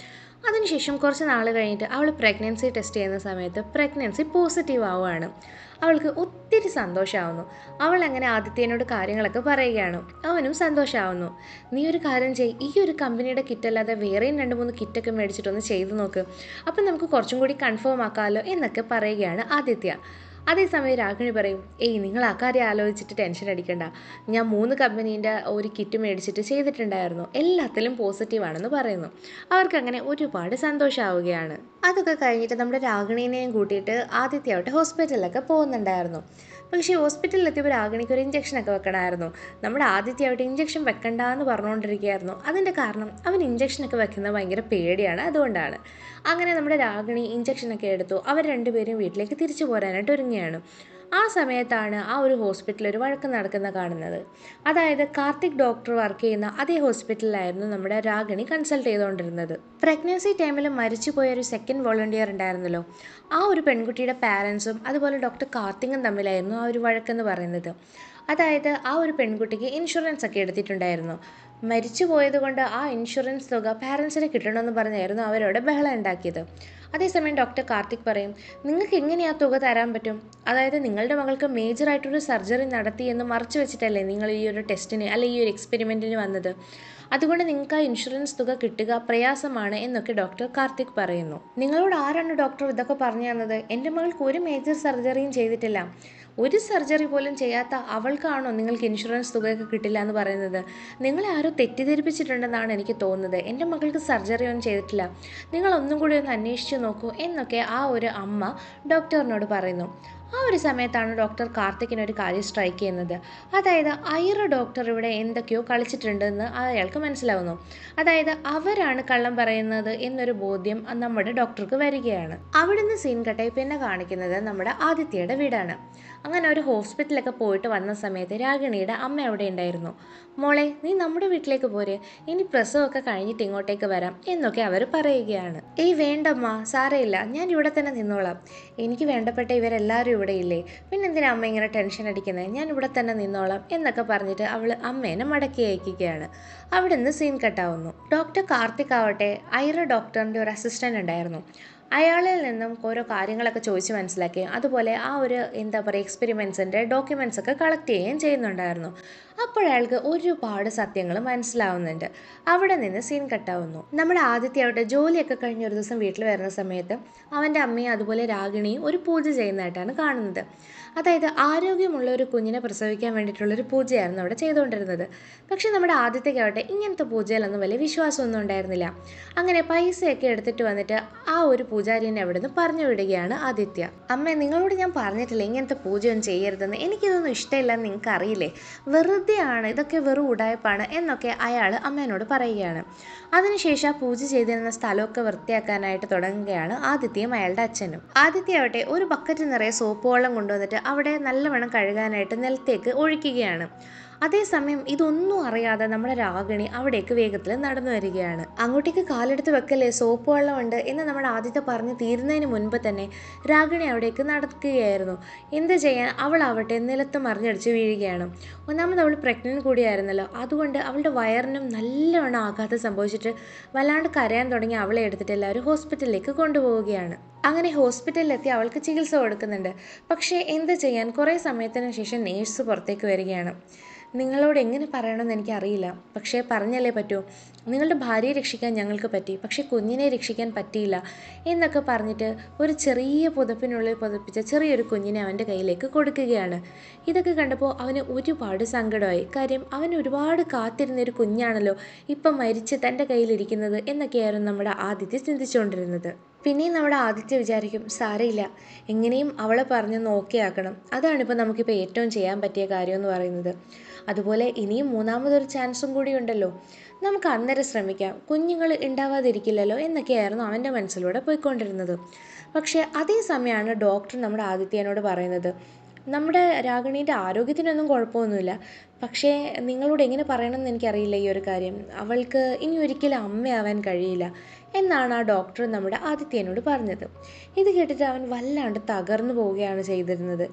അതിനുശേഷം കുറച്ച് നാൾ കഴിഞ്ഞിട്ട് അവൾ പ്രഗ്നൻസി ടെസ്റ്റ് ചെയ്യുന്ന സമയത്ത് പ്രഗ്നൻസി പോസിറ്റീവ് ആവുകയാണ് അവൾക്ക് ഒത്തിരി സന്തോഷമാവുന്നു അവൾ അങ്ങനെ ആദിത്യനോട് കാര്യങ്ങളൊക്കെ പറയുകയാണ് അവനും സന്തോഷമാവുന്നു നീ ഒരു കാര്യം ചെയ് ഈ ഒരു കമ്പനിയുടെ കിറ്റ് അല്ലാതെ വേറെയും രണ്ട് മൂന്ന് കിറ്റൊക്കെ മേടിച്ചിട്ടൊന്ന് ചെയ്തു നോക്ക് അപ്പം നമുക്ക് കുറച്ചും കൂടി കൺഫേം ആക്കാമല്ലോ എന്നൊക്കെ പറയുകയാണ് ആദിത്യ അതേസമയം രാഗിണി പറയും ഏയ് നിങ്ങൾ ആ കാര്യം ആലോചിച്ചിട്ട് ടെൻഷൻ അടിക്കണ്ട ഞാൻ മൂന്ന് കമ്പനീൻ്റെ ഒരു കിറ്റ് മേടിച്ചിട്ട് ചെയ്തിട്ടുണ്ടായിരുന്നു എല്ലാത്തിലും പോസിറ്റീവ് ആണെന്ന് പറയുന്നു അവർക്കങ്ങനെ ഒരുപാട് സന്തോഷമാവുകയാണ് അതൊക്കെ കഴിഞ്ഞിട്ട് നമ്മുടെ രാഗിണീനെയും കൂട്ടിയിട്ട് ആദിത്യാവട്ടെ ഹോസ്പിറ്റലിലൊക്കെ പോകുന്നുണ്ടായിരുന്നു പക്ഷേ ഹോസ്പിറ്റലിൽ എത്തിയപ്പോൾ രാഗിണിക്ക് ഒരു ഇഞ്ചക്ഷനൊക്കെ വെക്കണമായിരുന്നു നമ്മുടെ ആദിത്യമായിട്ട് ഇഞ്ചക്ഷൻ വെക്കണ്ട എന്ന് പറഞ്ഞുകൊണ്ടിരിക്കുകയായിരുന്നു അതിൻ്റെ കാരണം അവൻ ഇഞ്ചക്ഷനൊക്കെ വെക്കുന്നത് ഭയങ്കര പേടിയാണ് അതുകൊണ്ടാണ് അങ്ങനെ നമ്മുടെ രാഗിണി ഇഞ്ചക്ഷനൊക്കെ എടുത്തു അവർ രണ്ടുപേരും വീട്ടിലേക്ക് തിരിച്ചു പോരാനായിട്ട് ഒരുങ്ങുകയാണ് ആ സമയത്താണ് ആ ഒരു ഹോസ്പിറ്റലിൽ ഒരു വഴക്ക് നടക്കുന്ന കാണുന്നത് അതായത് കാർത്തിക് ഡോക്ടർ വർക്ക് ചെയ്യുന്ന അതേ ഹോസ്പിറ്റലിലായിരുന്നു നമ്മുടെ രാഗിണി കൺസൾട്ട് ചെയ്തുകൊണ്ടിരുന്നത് പ്രഗ്നൻസി ടൈമിൽ മരിച്ചുപോയ ഒരു സെക്കൻഡ് വോളണ്ടിയർ ഉണ്ടായിരുന്നല്ലോ ആ ഒരു പെൺകുട്ടിയുടെ പാരൻസും അതുപോലെ ഡോക്ടർ കാർത്തികും തമ്മിലായിരുന്നു ആ ഒരു വഴക്കെന്ന് പറയുന്നത് അതായത് ആ ഒരു പെൺകുട്ടിക്ക് ഇൻഷുറൻസ് ഒക്കെ എടുത്തിട്ടുണ്ടായിരുന്നു മരിച്ചു പോയത് കൊണ്ട് ആ ഇൻഷുറൻസ് തുക പാരൻസിന് കിട്ടണമെന്ന് പറഞ്ഞായിരുന്നു അവരവിടെ ബഹളം ഉണ്ടാക്കിയത് അതേസമയം ഡോക്ടർ കാർത്തിക് പറയും നിങ്ങൾക്ക് എങ്ങനെ ആ തുക തരാൻ പറ്റും അതായത് നിങ്ങളുടെ മകൾക്ക് മേജറായിട്ടൊരു സർജറി നടത്തി എന്ന് മറച്ചു വെച്ചിട്ടല്ലേ നിങ്ങൾ ഈ ഒരു ടെസ്റ്റിന് അല്ലെ ഈ ഒരു എക്സ്പെരിമെൻറ്റിന് വന്നത് അതുകൊണ്ട് നിങ്ങൾക്ക് ആ ഇൻഷുറൻസ് തുക കിട്ടുക പ്രയാസമാണ് എന്നൊക്കെ ഡോക്ടർ കാർത്തിക് പറയുന്നു നിങ്ങളോട് ആരാണ് ഡോക്ടർ ഇതൊക്കെ പറഞ്ഞു തന്നത് എൻ്റെ മകൾക്ക് ഒരു മേജർ സർജറിയും ചെയ്തിട്ടില്ല ഒരു സർജറി പോലും ചെയ്യാത്ത അവൾക്കാണോ നിങ്ങൾക്ക് ഇൻഷുറൻസ് തുകയൊക്കെ കിട്ടില്ല എന്ന് പറയുന്നത് നിങ്ങളെ ആരോ തെറ്റിദ്ധരിപ്പിച്ചിട്ടുണ്ടെന്നാണ് എനിക്ക് തോന്നുന്നത് എൻ്റെ മകൾക്ക് സർജറി ഒന്നും ചെയ്തിട്ടില്ല നിങ്ങൾ ഒന്നും കൂടി ഒന്ന് അന്വേഷിച്ച് നോക്കൂ എന്നൊക്കെ ആ ഒരു അമ്മ ഡോക്ടറിനോട് പറയുന്നു ആ ഒരു സമയത്താണ് ഡോക്ടർ കാർത്തിക്കിന് ഒരു കാര്യം സ്ട്രൈക്ക് ചെയ്യുന്നത് അതായത് ഐറ ഡോക്ടർ ഇവിടെ എന്തൊക്കെയോ കളിച്ചിട്ടുണ്ടെന്ന് അയാൾക്ക് മനസ്സിലാവുന്നു അതായത് അവരാണ് കള്ളം പറയുന്നത് എന്നൊരു ബോധ്യം നമ്മുടെ ഡോക്ടർക്ക് വരികയാണ് അവിടുന്ന് സീൻ കട്ടായി പിന്നെ കാണിക്കുന്നത് നമ്മുടെ ആദിത്യയുടെ വീടാണ് അങ്ങനെ ഒരു ഹോസ്പിറ്റലൊക്കെ പോയിട്ട് വന്ന സമയത്ത് രാഗിണിയുടെ അമ്മ അവിടെ ഉണ്ടായിരുന്നു മോളെ നീ നമ്മുടെ വീട്ടിലേക്ക് പോരെ ഇനി പ്രസവമൊക്കെ കഴിഞ്ഞിട്ട് ഇങ്ങോട്ടേക്ക് വരാം എന്നൊക്കെ അവർ പറയുകയാണ് ഏയ് വേണ്ടമ്മ സാരയില്ല ഞാൻ ഇവിടെ തന്നെ നിന്നോളാം എനിക്ക് വേണ്ടപ്പെട്ട ഇവരെല്ലാവരും ഇവിടെ ഇല്ലേ പിന്നെ എന്തിനാ അമ്മ ഇങ്ങനെ ടെൻഷൻ അടിക്കുന്നത് ഞാൻ ഇവിടെ തന്നെ നിന്നോളാം എന്നൊക്കെ പറഞ്ഞിട്ട് അവൾ അമ്മേനെ മടക്കി അയക്കുകയാണ് അവിടെ നിന്ന് സീൻ കട്ടാവുന്നു ഡോക്ടർ കാർത്തിക് ആവട്ടെ ഐറ ഡോക്ടറിൻ്റെ ഒരു അസിസ്റ്റൻ്റ് ഉണ്ടായിരുന്നു അയാളിൽ നിന്നും ഓരോ കാര്യങ്ങളൊക്കെ ചോദിച്ച് മനസ്സിലാക്കുകയും അതുപോലെ ആ ഒരു എന്താ പറയുക എക്സ്പെരിമെൻസിൻ്റെ ഡോക്യുമെൻറ്റ്സ് ഒക്കെ കളക്ട് ചെയ്യുകയും ചെയ്യുന്നുണ്ടായിരുന്നു അപ്പോഴയാൾക്ക് ഒരുപാട് സത്യങ്ങൾ മനസ്സിലാവുന്നുണ്ട് അവിടെ നിന്ന് സീൻ കട്ടാവുന്നു നമ്മുടെ ആദ്യത്തെ അവിടെ ജോലിയൊക്കെ കഴിഞ്ഞ ഒരു ദിവസം വീട്ടിൽ വരുന്ന സമയത്ത് അവൻ്റെ അമ്മയും അതുപോലെ രാഗിണിയും ഒരു പൂജ ചെയ്യുന്നതായിട്ടാണ് കാണുന്നത് അതായത് ആരോഗ്യമുള്ള ഒരു കുഞ്ഞിനെ പ്രസവിക്കാൻ വേണ്ടിയിട്ടുള്ളൊരു പൂജയായിരുന്നു അവിടെ ചെയ്തുകൊണ്ടിരുന്നത് പക്ഷേ നമ്മുടെ ആദ്യത്തേക്കാവട്ടെ ഇങ്ങനത്തെ പൂജയിലൊന്നും വലിയ വിശ്വാസമൊന്നും ഉണ്ടായിരുന്നില്ല അങ്ങനെ പൈസയൊക്കെ എടുത്തിട്ട് വന്നിട്ട് ആ ഒരു പൂജാരിനെ അവിടെ നിന്ന് പറഞ്ഞു വിടുകയാണ് ആദിത്യ അമ്മ നിങ്ങളോട് ഞാൻ പറഞ്ഞിട്ടില്ല ഇങ്ങനത്തെ പൂജയൊന്നും ചെയ്യരുതെന്ന് എനിക്കിതൊന്നും ഇഷ്ടമില്ലെന്ന് നിങ്ങൾക്ക് അറിയില്ലേ വെറുതെയാണ് ഇതൊക്കെ വെറും ഉടായ്പാണ് എന്നൊക്കെ അയാൾ അമ്മേനോട് പറയുകയാണ് അതിനുശേഷം ആ പൂജ ചെയ്തിരുന്ന സ്ഥലമൊക്കെ വൃത്തിയാക്കാനായിട്ട് തുടങ്ങുകയാണ് ആദിത്യയും അയാളുടെ അച്ഛനും ആദിത്യയാവട്ടെ ഒരു ബക്കറ്റ് നിറയെ സോപ്പ് വെള്ളം കൊണ്ടുവന്നിട്ട് അവിടെ നല്ലവണ്ണം കഴുകാനായിട്ട് നിലത്തേക്ക് ഒഴിക്കുകയാണ് അതേസമയം ഇതൊന്നും അറിയാതെ നമ്മുടെ രാഗിണി അവിടേക്ക് വേഗത്തിൽ നടന്നു വരികയാണ് അങ്ങോട്ടേക്ക് കാലെടുത്ത് വെക്കല്ലേ സോപ്പ് വെള്ളമുണ്ട് എന്ന് നമ്മുടെ ആദ്യത്തെ പറഞ്ഞ് തീരുന്നതിന് മുൻപ് തന്നെ രാഗിണി അവിടേക്ക് നടക്കുകയായിരുന്നു എന്ത് ചെയ്യാൻ അവൾ ആവട്ടെ നിലത്ത് മറിഞ്ഞടിച്ച് വീഴുകയാണ് ഒന്നാമത് അവൾ പ്രഗ്നൻ്റ് കൂടിയായിരുന്നല്ലോ അതുകൊണ്ട് അവളുടെ വയറിനും നല്ലവണ്ണം ആഘാതം സംഭവിച്ചിട്ട് വല്ലാണ്ട് കരയാൻ തുടങ്ങി അവളെ എടുത്തിട്ട് എല്ലാവരും ഹോസ്പിറ്റലിലേക്ക് കൊണ്ടുപോവുകയാണ് അങ്ങനെ ഹോസ്പിറ്റലിലെത്തി അവൾക്ക് ചികിത്സ കൊടുക്കുന്നുണ്ട് പക്ഷേ എന്ത് ചെയ്യാൻ കുറേ സമയത്തിന് ശേഷം നേഴ്സ് പുറത്തേക്ക് വരികയാണ് നിങ്ങളോട് എങ്ങനെ പറയണമെന്ന് എനിക്കറിയില്ല പക്ഷേ പറഞ്ഞല്ലേ പറ്റൂ നിങ്ങളുടെ ഭാര്യയെ രക്ഷിക്കാൻ ഞങ്ങൾക്ക് പറ്റി പക്ഷേ കുഞ്ഞിനെ രക്ഷിക്കാൻ പറ്റിയില്ല എന്നൊക്കെ പറഞ്ഞിട്ട് ഒരു ചെറിയ പുതപ്പിനുള്ളിൽ പുതപ്പിച്ച ചെറിയൊരു കുഞ്ഞിനെ അവൻ്റെ കയ്യിലേക്ക് കൊടുക്കുകയാണ് ഇതൊക്കെ കണ്ടപ്പോൾ അവന് ഒരുപാട് സങ്കടമായി കാര്യം അവൻ ഒരുപാട് കാത്തിരുന്ന ഒരു കുഞ്ഞാണല്ലോ ഇപ്പം മരിച്ച് തൻ്റെ കയ്യിലിരിക്കുന്നത് എന്നൊക്കെയായിരുന്നു നമ്മുടെ ആദിത്യ ചിന്തിച്ചുകൊണ്ടിരുന്നത് പിന്നെയും നമ്മുടെ ആദിത്യ വിചാരിക്കും സാരയില്ല എങ്ങനെയും അവളെ പറഞ്ഞ് നോക്കിയാക്കണം അതാണിപ്പോൾ നമുക്കിപ്പോൾ ഏറ്റവും ചെയ്യാൻ പറ്റിയ കാര്യം എന്ന് പറയുന്നത് അതുപോലെ ഇനിയും മൂന്നാമതൊരു ചാൻസും കൂടി ഉണ്ടല്ലോ നമുക്ക് അന്നേരം ശ്രമിക്കാം കുഞ്ഞുങ്ങൾ ഉണ്ടാവാതിരിക്കില്ലല്ലോ എന്നൊക്കെയായിരുന്നു അവൻ്റെ മനസ്സിലൂടെ പോയിക്കൊണ്ടിരുന്നത് പക്ഷേ അതേ സമയമാണ് ഡോക്ടർ നമ്മുടെ ആദിത്യനോട് പറയുന്നത് നമ്മുടെ രാഗിണീൻ്റെ ആരോഗ്യത്തിനൊന്നും കുഴപ്പമൊന്നുമില്ല പക്ഷേ നിങ്ങളോട് എങ്ങനെ പറയണമെന്ന് എനിക്കറിയില്ല ഈ ഒരു കാര്യം അവൾക്ക് ഇനി ഒരിക്കലും അമ്മയാവാൻ കഴിയില്ല എന്നാണ് ആ ഡോക്ടർ നമ്മുടെ ആദിത്യനോട് പറഞ്ഞത് ഇത് കേട്ടിട്ട് അവൻ വല്ലാണ്ട് തകർന്നു പോവുകയാണ് ചെയ്തിരുന്നത്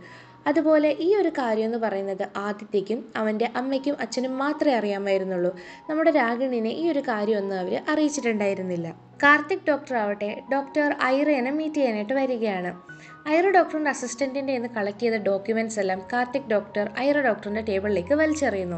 അതുപോലെ ഈ ഒരു കാര്യം എന്ന് പറയുന്നത് ആദിത്യയ്ക്കും അവൻ്റെ അമ്മയ്ക്കും അച്ഛനും മാത്രമേ അറിയാമായിരുന്നുള്ളൂ നമ്മുടെ രാഗിണിനെ ഈ ഒരു കാര്യമൊന്നും അവർ അറിയിച്ചിട്ടുണ്ടായിരുന്നില്ല കാർത്തിക് ഡോക്ടർ ആവട്ടെ ഡോക്ടർ ഐറയെ മീറ്റ് ചെയ്യാനായിട്ട് വരികയാണ് ഐറ ഡോക്ടറിൻ്റെ അസിസ്റ്റൻറ്റിൻ്റെ നിന്ന് കളക്ട് ചെയ്ത ഡോക്യുമെൻറ്റ്സ് എല്ലാം കാർത്തിക് ഡോക്ടർ ഐറ ഡോക്ടറിൻ്റെ ടേബിളിലേക്ക് വലിച്ചെറിയുന്നു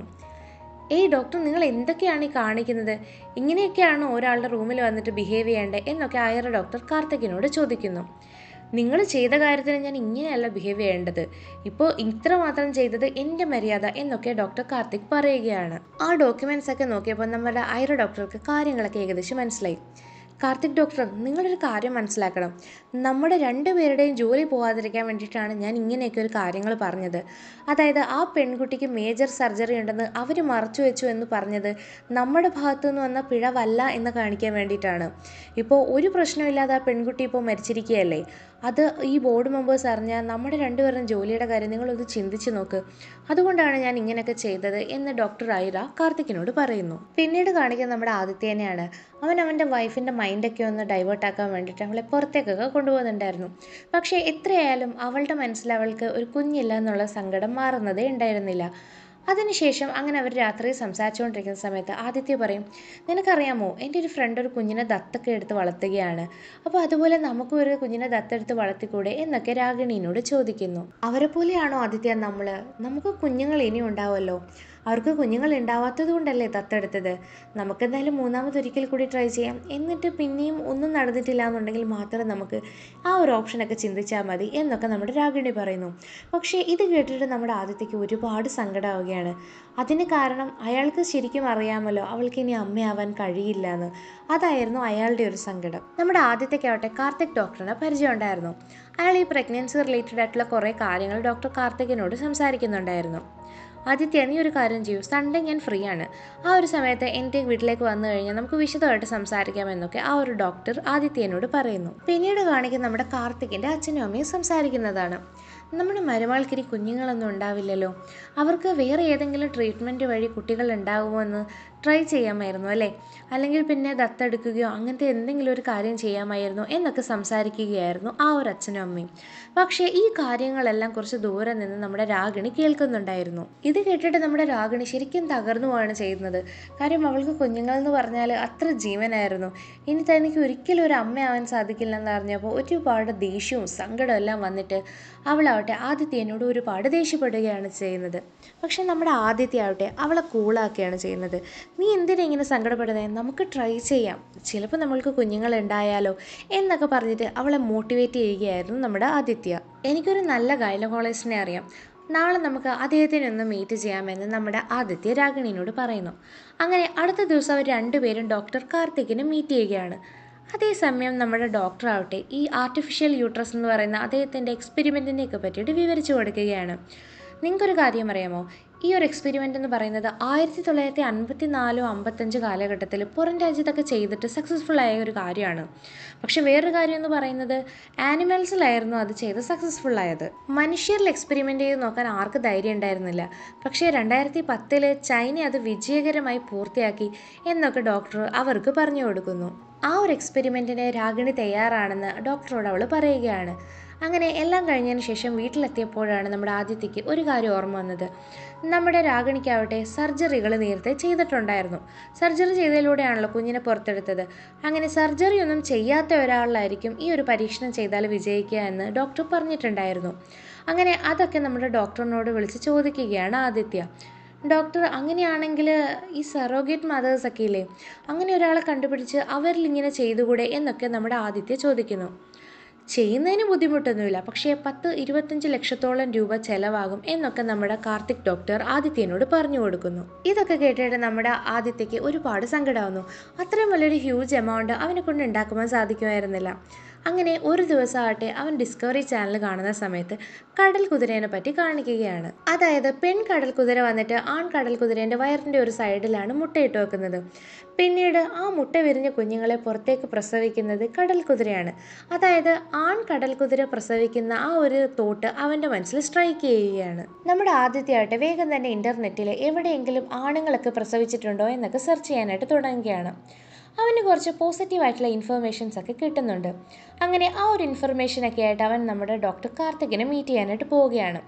ഏയ് ഡോക്ടർ നിങ്ങൾ എന്തൊക്കെയാണ് ഈ കാണിക്കുന്നത് ഇങ്ങനെയൊക്കെയാണോ ഒരാളുടെ റൂമിൽ വന്നിട്ട് ബിഹേവ് ചെയ്യേണ്ടത് എന്നൊക്കെ ഐറ ഡോക്ടർ കാർത്തികിനോട് ചോദിക്കുന്നു നിങ്ങൾ ചെയ്ത കാര്യത്തിന് ഞാൻ ഇങ്ങനെയല്ല ബിഹേവ് ചെയ്യേണ്ടത് ഇപ്പോൾ ഇത്ര മാത്രം ചെയ്തത് എൻ്റെ മര്യാദ എന്നൊക്കെ ഡോക്ടർ കാർത്തിക് പറയുകയാണ് ആ ഡോക്യുമെൻറ്റ്സ് ഒക്കെ നോക്കിയപ്പോൾ നമ്മുടെ ഐറ ഡോക്ടർക്ക് കാര്യങ്ങളൊക്കെ ഏകദേശം മനസ്സിലായി കാർത്തിക് ഡോക്ടർ നിങ്ങളൊരു കാര്യം മനസ്സിലാക്കണം നമ്മുടെ രണ്ടുപേരുടെയും ജോലി പോകാതിരിക്കാൻ വേണ്ടിയിട്ടാണ് ഞാൻ ഇങ്ങനെയൊക്കെ ഒരു കാര്യങ്ങൾ പറഞ്ഞത് അതായത് ആ പെൺകുട്ടിക്ക് മേജർ സർജറി ഉണ്ടെന്ന് അവർ മറച്ചു വെച്ചു എന്ന് പറഞ്ഞത് നമ്മുടെ ഭാഗത്തു നിന്ന് വന്ന പിഴവല്ല എന്ന് കാണിക്കാൻ വേണ്ടിയിട്ടാണ് ഇപ്പോൾ ഒരു പ്രശ്നമില്ലാതെ ആ പെൺകുട്ടി ഇപ്പോൾ മരിച്ചിരിക്കുകയല്ലേ അത് ഈ ബോർഡ് മെമ്പേഴ്സ് അറിഞ്ഞാൽ നമ്മുടെ രണ്ടുപേരും ജോലിയുടെ കാര്യം നിങ്ങളൊന്ന് ചിന്തിച്ച് നോക്ക് അതുകൊണ്ടാണ് ഞാൻ ഇങ്ങനെയൊക്കെ ചെയ്തത് എന്ന് ഡോക്ടർ ഐറ കാർത്തിക്കിനോട് പറയുന്നു പിന്നീട് കാണിക്കുന്നത് നമ്മുടെ ആദിത്യനെയാണ് അവൻ അവൻ്റെ വൈഫിൻ്റെ മൈൻഡൊക്കെ ഒന്ന് ഡൈവേർട്ട് ആക്കാൻ വേണ്ടിയിട്ട് അവളെ പുറത്തേക്കൊക്കെ കൊണ്ടുപോകുന്നുണ്ടായിരുന്നു പക്ഷേ എത്രയായാലും അവളുടെ മനസ്സിൽ അവൾക്ക് ഒരു കുഞ്ഞില്ല എന്നുള്ള സങ്കടം മാറുന്നതേ ഉണ്ടായിരുന്നില്ല അതിനുശേഷം അങ്ങനെ അവർ രാത്രി സംസാരിച്ചുകൊണ്ടിരിക്കുന്ന സമയത്ത് ആദിത്യ പറയും നിനക്കറിയാമോ എൻ്റെ ഒരു ഫ്രണ്ട് ഒരു കുഞ്ഞിനെ ദത്തൊക്കെ എടുത്ത് വളർത്തുകയാണ് അപ്പോൾ അതുപോലെ നമുക്കും ഒരു കുഞ്ഞിനെ ദത്തെടുത്ത് വളർത്തിക്കൂടെ എന്നൊക്കെ രാഗിണിയോട് ചോദിക്കുന്നു അവരെ പോലെയാണോ ആദിത്യ നമ്മൾ നമുക്ക് കുഞ്ഞുങ്ങൾ ഇനി ഉണ്ടാവുമല്ലോ അവർക്ക് കുഞ്ഞുങ്ങൾ ഉണ്ടാവാത്തത് കൊണ്ടല്ലേ ദത്തെടുത്തത് നമുക്കെന്തായാലും മൂന്നാമതൊരിക്കൽ കൂടി ട്രൈ ചെയ്യാം എന്നിട്ട് പിന്നെയും ഒന്നും നടന്നിട്ടില്ല എന്നുണ്ടെങ്കിൽ മാത്രം നമുക്ക് ആ ഒരു ഓപ്ഷനൊക്കെ ചിന്തിച്ചാൽ മതി എന്നൊക്കെ നമ്മുടെ രാഗിണി പറയുന്നു പക്ഷേ ഇത് കേട്ടിട്ട് നമ്മുടെ ആദിത്യക്ക് ഒരുപാട് സങ്കടമാവുകയാണ് അതിന് കാരണം അയാൾക്ക് ശരിക്കും അറിയാമല്ലോ അവൾക്ക് ഇനി അമ്മയാവാൻ കഴിയില്ല എന്ന് അതായിരുന്നു അയാളുടെ ഒരു സങ്കടം നമ്മുടെ ആദ്യത്തേക്കാവട്ടെ കാർത്തിക് ഡോക്ടറിനെ പരിചയം ഉണ്ടായിരുന്നു അയാൾ ഈ പ്രഗ്നൻസി റിലേറ്റഡ് ആയിട്ടുള്ള കുറേ കാര്യങ്ങൾ ഡോക്ടർ കാർത്തികിനോട് സംസാരിക്കുന്നുണ്ടായിരുന്നു ആദിത്യ നീ ഒരു കാര്യം ചെയ്യൂ സൺഡേ ഞാൻ ഫ്രീ ആണ് ആ ഒരു സമയത്ത് എൻ്റെ വീട്ടിലേക്ക് വന്നു കഴിഞ്ഞാൽ നമുക്ക് വിശദമായിട്ട് സംസാരിക്കാമെന്നൊക്കെ ആ ഒരു ഡോക്ടർ ആദിത്യനോട് പറയുന്നു പിന്നീട് കാണിക്കുന്ന നമ്മുടെ കാർത്തികിൻ്റെ അച്ഛനും അമ്മയും സംസാരിക്കുന്നതാണ് നമ്മുടെ മരുമകൾക്കിനി കുഞ്ഞുങ്ങളൊന്നും ഉണ്ടാവില്ലല്ലോ അവർക്ക് വേറെ ഏതെങ്കിലും ട്രീറ്റ്മെൻറ്റ് വഴി കുട്ടികൾ ഉണ്ടാകുമോ എന്ന് ട്രൈ ചെയ്യാമായിരുന്നു അല്ലേ അല്ലെങ്കിൽ പിന്നെ ദത്തെടുക്കുകയോ അങ്ങനത്തെ എന്തെങ്കിലും ഒരു കാര്യം ചെയ്യാമായിരുന്നു എന്നൊക്കെ സംസാരിക്കുകയായിരുന്നു ആ ഒരു അച്ഛനും അമ്മയും പക്ഷേ ഈ കാര്യങ്ങളെല്ലാം കുറച്ച് ദൂരെ നിന്ന് നമ്മുടെ രാഗിണി കേൾക്കുന്നുണ്ടായിരുന്നു ഇത് കേട്ടിട്ട് നമ്മുടെ രാഗിണി ശരിക്കും തകർന്നു പോവാണ് ചെയ്യുന്നത് കാര്യം അവൾക്ക് കുഞ്ഞുങ്ങൾ എന്ന് പറഞ്ഞാൽ അത്ര ജീവനായിരുന്നു ഇനി തനിക്ക് ഒരിക്കലും ഒരു അമ്മയാവാൻ സാധിക്കില്ലെന്ന് അറിഞ്ഞപ്പോൾ ഒരുപാട് ദേഷ്യവും സങ്കടവും എല്ലാം വന്നിട്ട് അവളാവട്ടെ ആദിത്യനോട് ഒരുപാട് ദേഷ്യപ്പെടുകയാണ് ചെയ്യുന്നത് പക്ഷെ നമ്മുടെ ആദിത്യ ആവട്ടെ അവളെ കൂളാക്കുകയാണ് ചെയ്യുന്നത് നീ എന്തിനാ ഇങ്ങനെ സങ്കടപ്പെടുന്നത് നമുക്ക് ട്രൈ ചെയ്യാം ചിലപ്പോൾ നമ്മൾക്ക് കുഞ്ഞുങ്ങൾ ഉണ്ടായാലോ എന്നൊക്കെ പറഞ്ഞിട്ട് അവളെ മോട്ടിവേറ്റ് ചെയ്യുകയായിരുന്നു നമ്മുടെ ആദിത്യ എനിക്കൊരു നല്ല ഗൈനക്കോളജിസ്റ്റിനെ അറിയാം നാളെ നമുക്ക് അദ്ദേഹത്തിനെ ഒന്ന് മീറ്റ് ചെയ്യാമെന്ന് നമ്മുടെ ആദിത്യ രാഗിണിനോട് പറയുന്നു അങ്ങനെ അടുത്ത ദിവസം അവർ രണ്ടുപേരും ഡോക്ടർ കാർത്തികിനെ മീറ്റ് ചെയ്യുകയാണ് അതേസമയം നമ്മുടെ ഡോക്ടർ ആവട്ടെ ഈ ആർട്ടിഫിഷ്യൽ യൂട്രസ് എന്ന് പറയുന്ന അദ്ദേഹത്തിൻ്റെ എക്സ്പെരിമെൻറ്റിനെയൊക്കെ പറ്റിയിട്ട് വിവരിച്ചു കൊടുക്കുകയാണ് നിങ്ങൾക്കൊരു കാര്യം അറിയാമോ ഈ ഒരു എക്സ്പെരിമെൻ്റ് എന്ന് പറയുന്നത് ആയിരത്തി തൊള്ളായിരത്തി അൻപത്തി നാലോ അമ്പത്തഞ്ച് കാലഘട്ടത്തിൽ പുറം രാജ്യത്തൊക്കെ ചെയ്തിട്ട് സക്സസ്ഫുൾ ആയ ഒരു കാര്യമാണ് പക്ഷെ വേറൊരു കാര്യം എന്ന് പറയുന്നത് ആനിമൽസിലായിരുന്നു അത് ചെയ്ത് സക്സസ്ഫുൾ ആയത് മനുഷ്യരിൽ എക്സ്പെരിമെൻ്റ് ചെയ്ത് നോക്കാൻ ആർക്ക് ധൈര്യം ഉണ്ടായിരുന്നില്ല പക്ഷേ രണ്ടായിരത്തി പത്തില് ചൈന അത് വിജയകരമായി പൂർത്തിയാക്കി എന്നൊക്കെ ഡോക്ടർ അവർക്ക് പറഞ്ഞു കൊടുക്കുന്നു ആ ഒരു എക്സ്പെരിമെൻറ്റിന് രാഗിണി തയ്യാറാണെന്ന് ഡോക്ടറോട് അവൾ പറയുകയാണ് അങ്ങനെ എല്ലാം കഴിഞ്ഞതിന് ശേഷം വീട്ടിലെത്തിയപ്പോഴാണ് നമ്മുടെ ആദിത്യക്ക് ഒരു കാര്യം ഓർമ്മ വന്നത് നമ്മുടെ രാഗിണിക്കാവട്ടെ സർജറികൾ നേരത്തെ ചെയ്തിട്ടുണ്ടായിരുന്നു സർജറി ചെയ്തതിലൂടെയാണല്ലോ കുഞ്ഞിനെ പുറത്തെടുത്തത് അങ്ങനെ സർജറി ഒന്നും ചെയ്യാത്ത ഒരാളിലായിരിക്കും ഈ ഒരു പരീക്ഷണം ചെയ്താൽ വിജയിക്കുക എന്ന് ഡോക്ടർ പറഞ്ഞിട്ടുണ്ടായിരുന്നു അങ്ങനെ അതൊക്കെ നമ്മുടെ ഡോക്ടറിനോട് വിളിച്ച് ചോദിക്കുകയാണ് ആദിത്യ ഡോക്ടർ അങ്ങനെയാണെങ്കിൽ ഈ സറോഗേറ്റ് മദേഴ്സ് ഒക്കെ ഇല്ലേ അങ്ങനെ ഒരാളെ കണ്ടുപിടിച്ച് അവരിൽ ഇങ്ങനെ ചെയ്തുകൂടെ എന്നൊക്കെ നമ്മുടെ ആദിത്യ ചോദിക്കുന്നു ചെയ്യുന്നതിന് ബുദ്ധിമുട്ടൊന്നുമില്ല പക്ഷേ പത്ത് ഇരുപത്തഞ്ച് ലക്ഷത്തോളം രൂപ ചെലവാകും എന്നൊക്കെ നമ്മുടെ കാർത്തിക് ഡോക്ടർ ആദിത്യനോട് പറഞ്ഞു കൊടുക്കുന്നു ഇതൊക്കെ കേട്ടിട്ട് നമ്മുടെ ആദിത്യക്ക് ഒരുപാട് സങ്കടമാവുന്നു അത്രയും വലിയൊരു ഹ്യൂജ് എമൗണ്ട് അവനെ കൊണ്ട് ഉണ്ടാക്കുവാൻ സാധിക്കുമായിരുന്നില്ല അങ്ങനെ ഒരു ദിവസമാകട്ടെ അവൻ ഡിസ്കവറി ചാനൽ കാണുന്ന സമയത്ത് കടൽ കുതിരേനെ പറ്റി കാണിക്കുകയാണ് അതായത് പെൺ കടൽ കുതിര വന്നിട്ട് ആൺ കടൽ കുതിരേൻ്റെ വയറിൻ്റെ ഒരു സൈഡിലാണ് മുട്ടയിട്ട് വെക്കുന്നത് പിന്നീട് ആ മുട്ട വിരിഞ്ഞ കുഞ്ഞുങ്ങളെ പുറത്തേക്ക് പ്രസവിക്കുന്നത് കടൽ കുതിരയാണ് അതായത് ആൺ കടൽ കുതിര പ്രസവിക്കുന്ന ആ ഒരു തോട്ട് അവൻ്റെ മനസ്സിൽ സ്ട്രൈക്ക് ചെയ്യുകയാണ് നമ്മുടെ ആദ്യത്തെയായിട്ട് വേഗം തന്നെ ഇൻ്റർനെറ്റിൽ എവിടെയെങ്കിലും ആണുങ്ങളൊക്കെ പ്രസവിച്ചിട്ടുണ്ടോ എന്നൊക്കെ സെർച്ച് ചെയ്യാനായിട്ട് തുടങ്ങുകയാണ് അവന് കുറച്ച് പോസിറ്റീവായിട്ടുള്ള ഇൻഫർമേഷൻസ് ഒക്കെ കിട്ടുന്നുണ്ട് അങ്ങനെ ആ ഒരു ഇൻഫർമേഷനൊക്കെ ആയിട്ട് അവൻ നമ്മുടെ ഡോക്ടർ കാർത്തികിനെ മീറ്റ് ചെയ്യാനായിട്ട് പോവുകയാണ്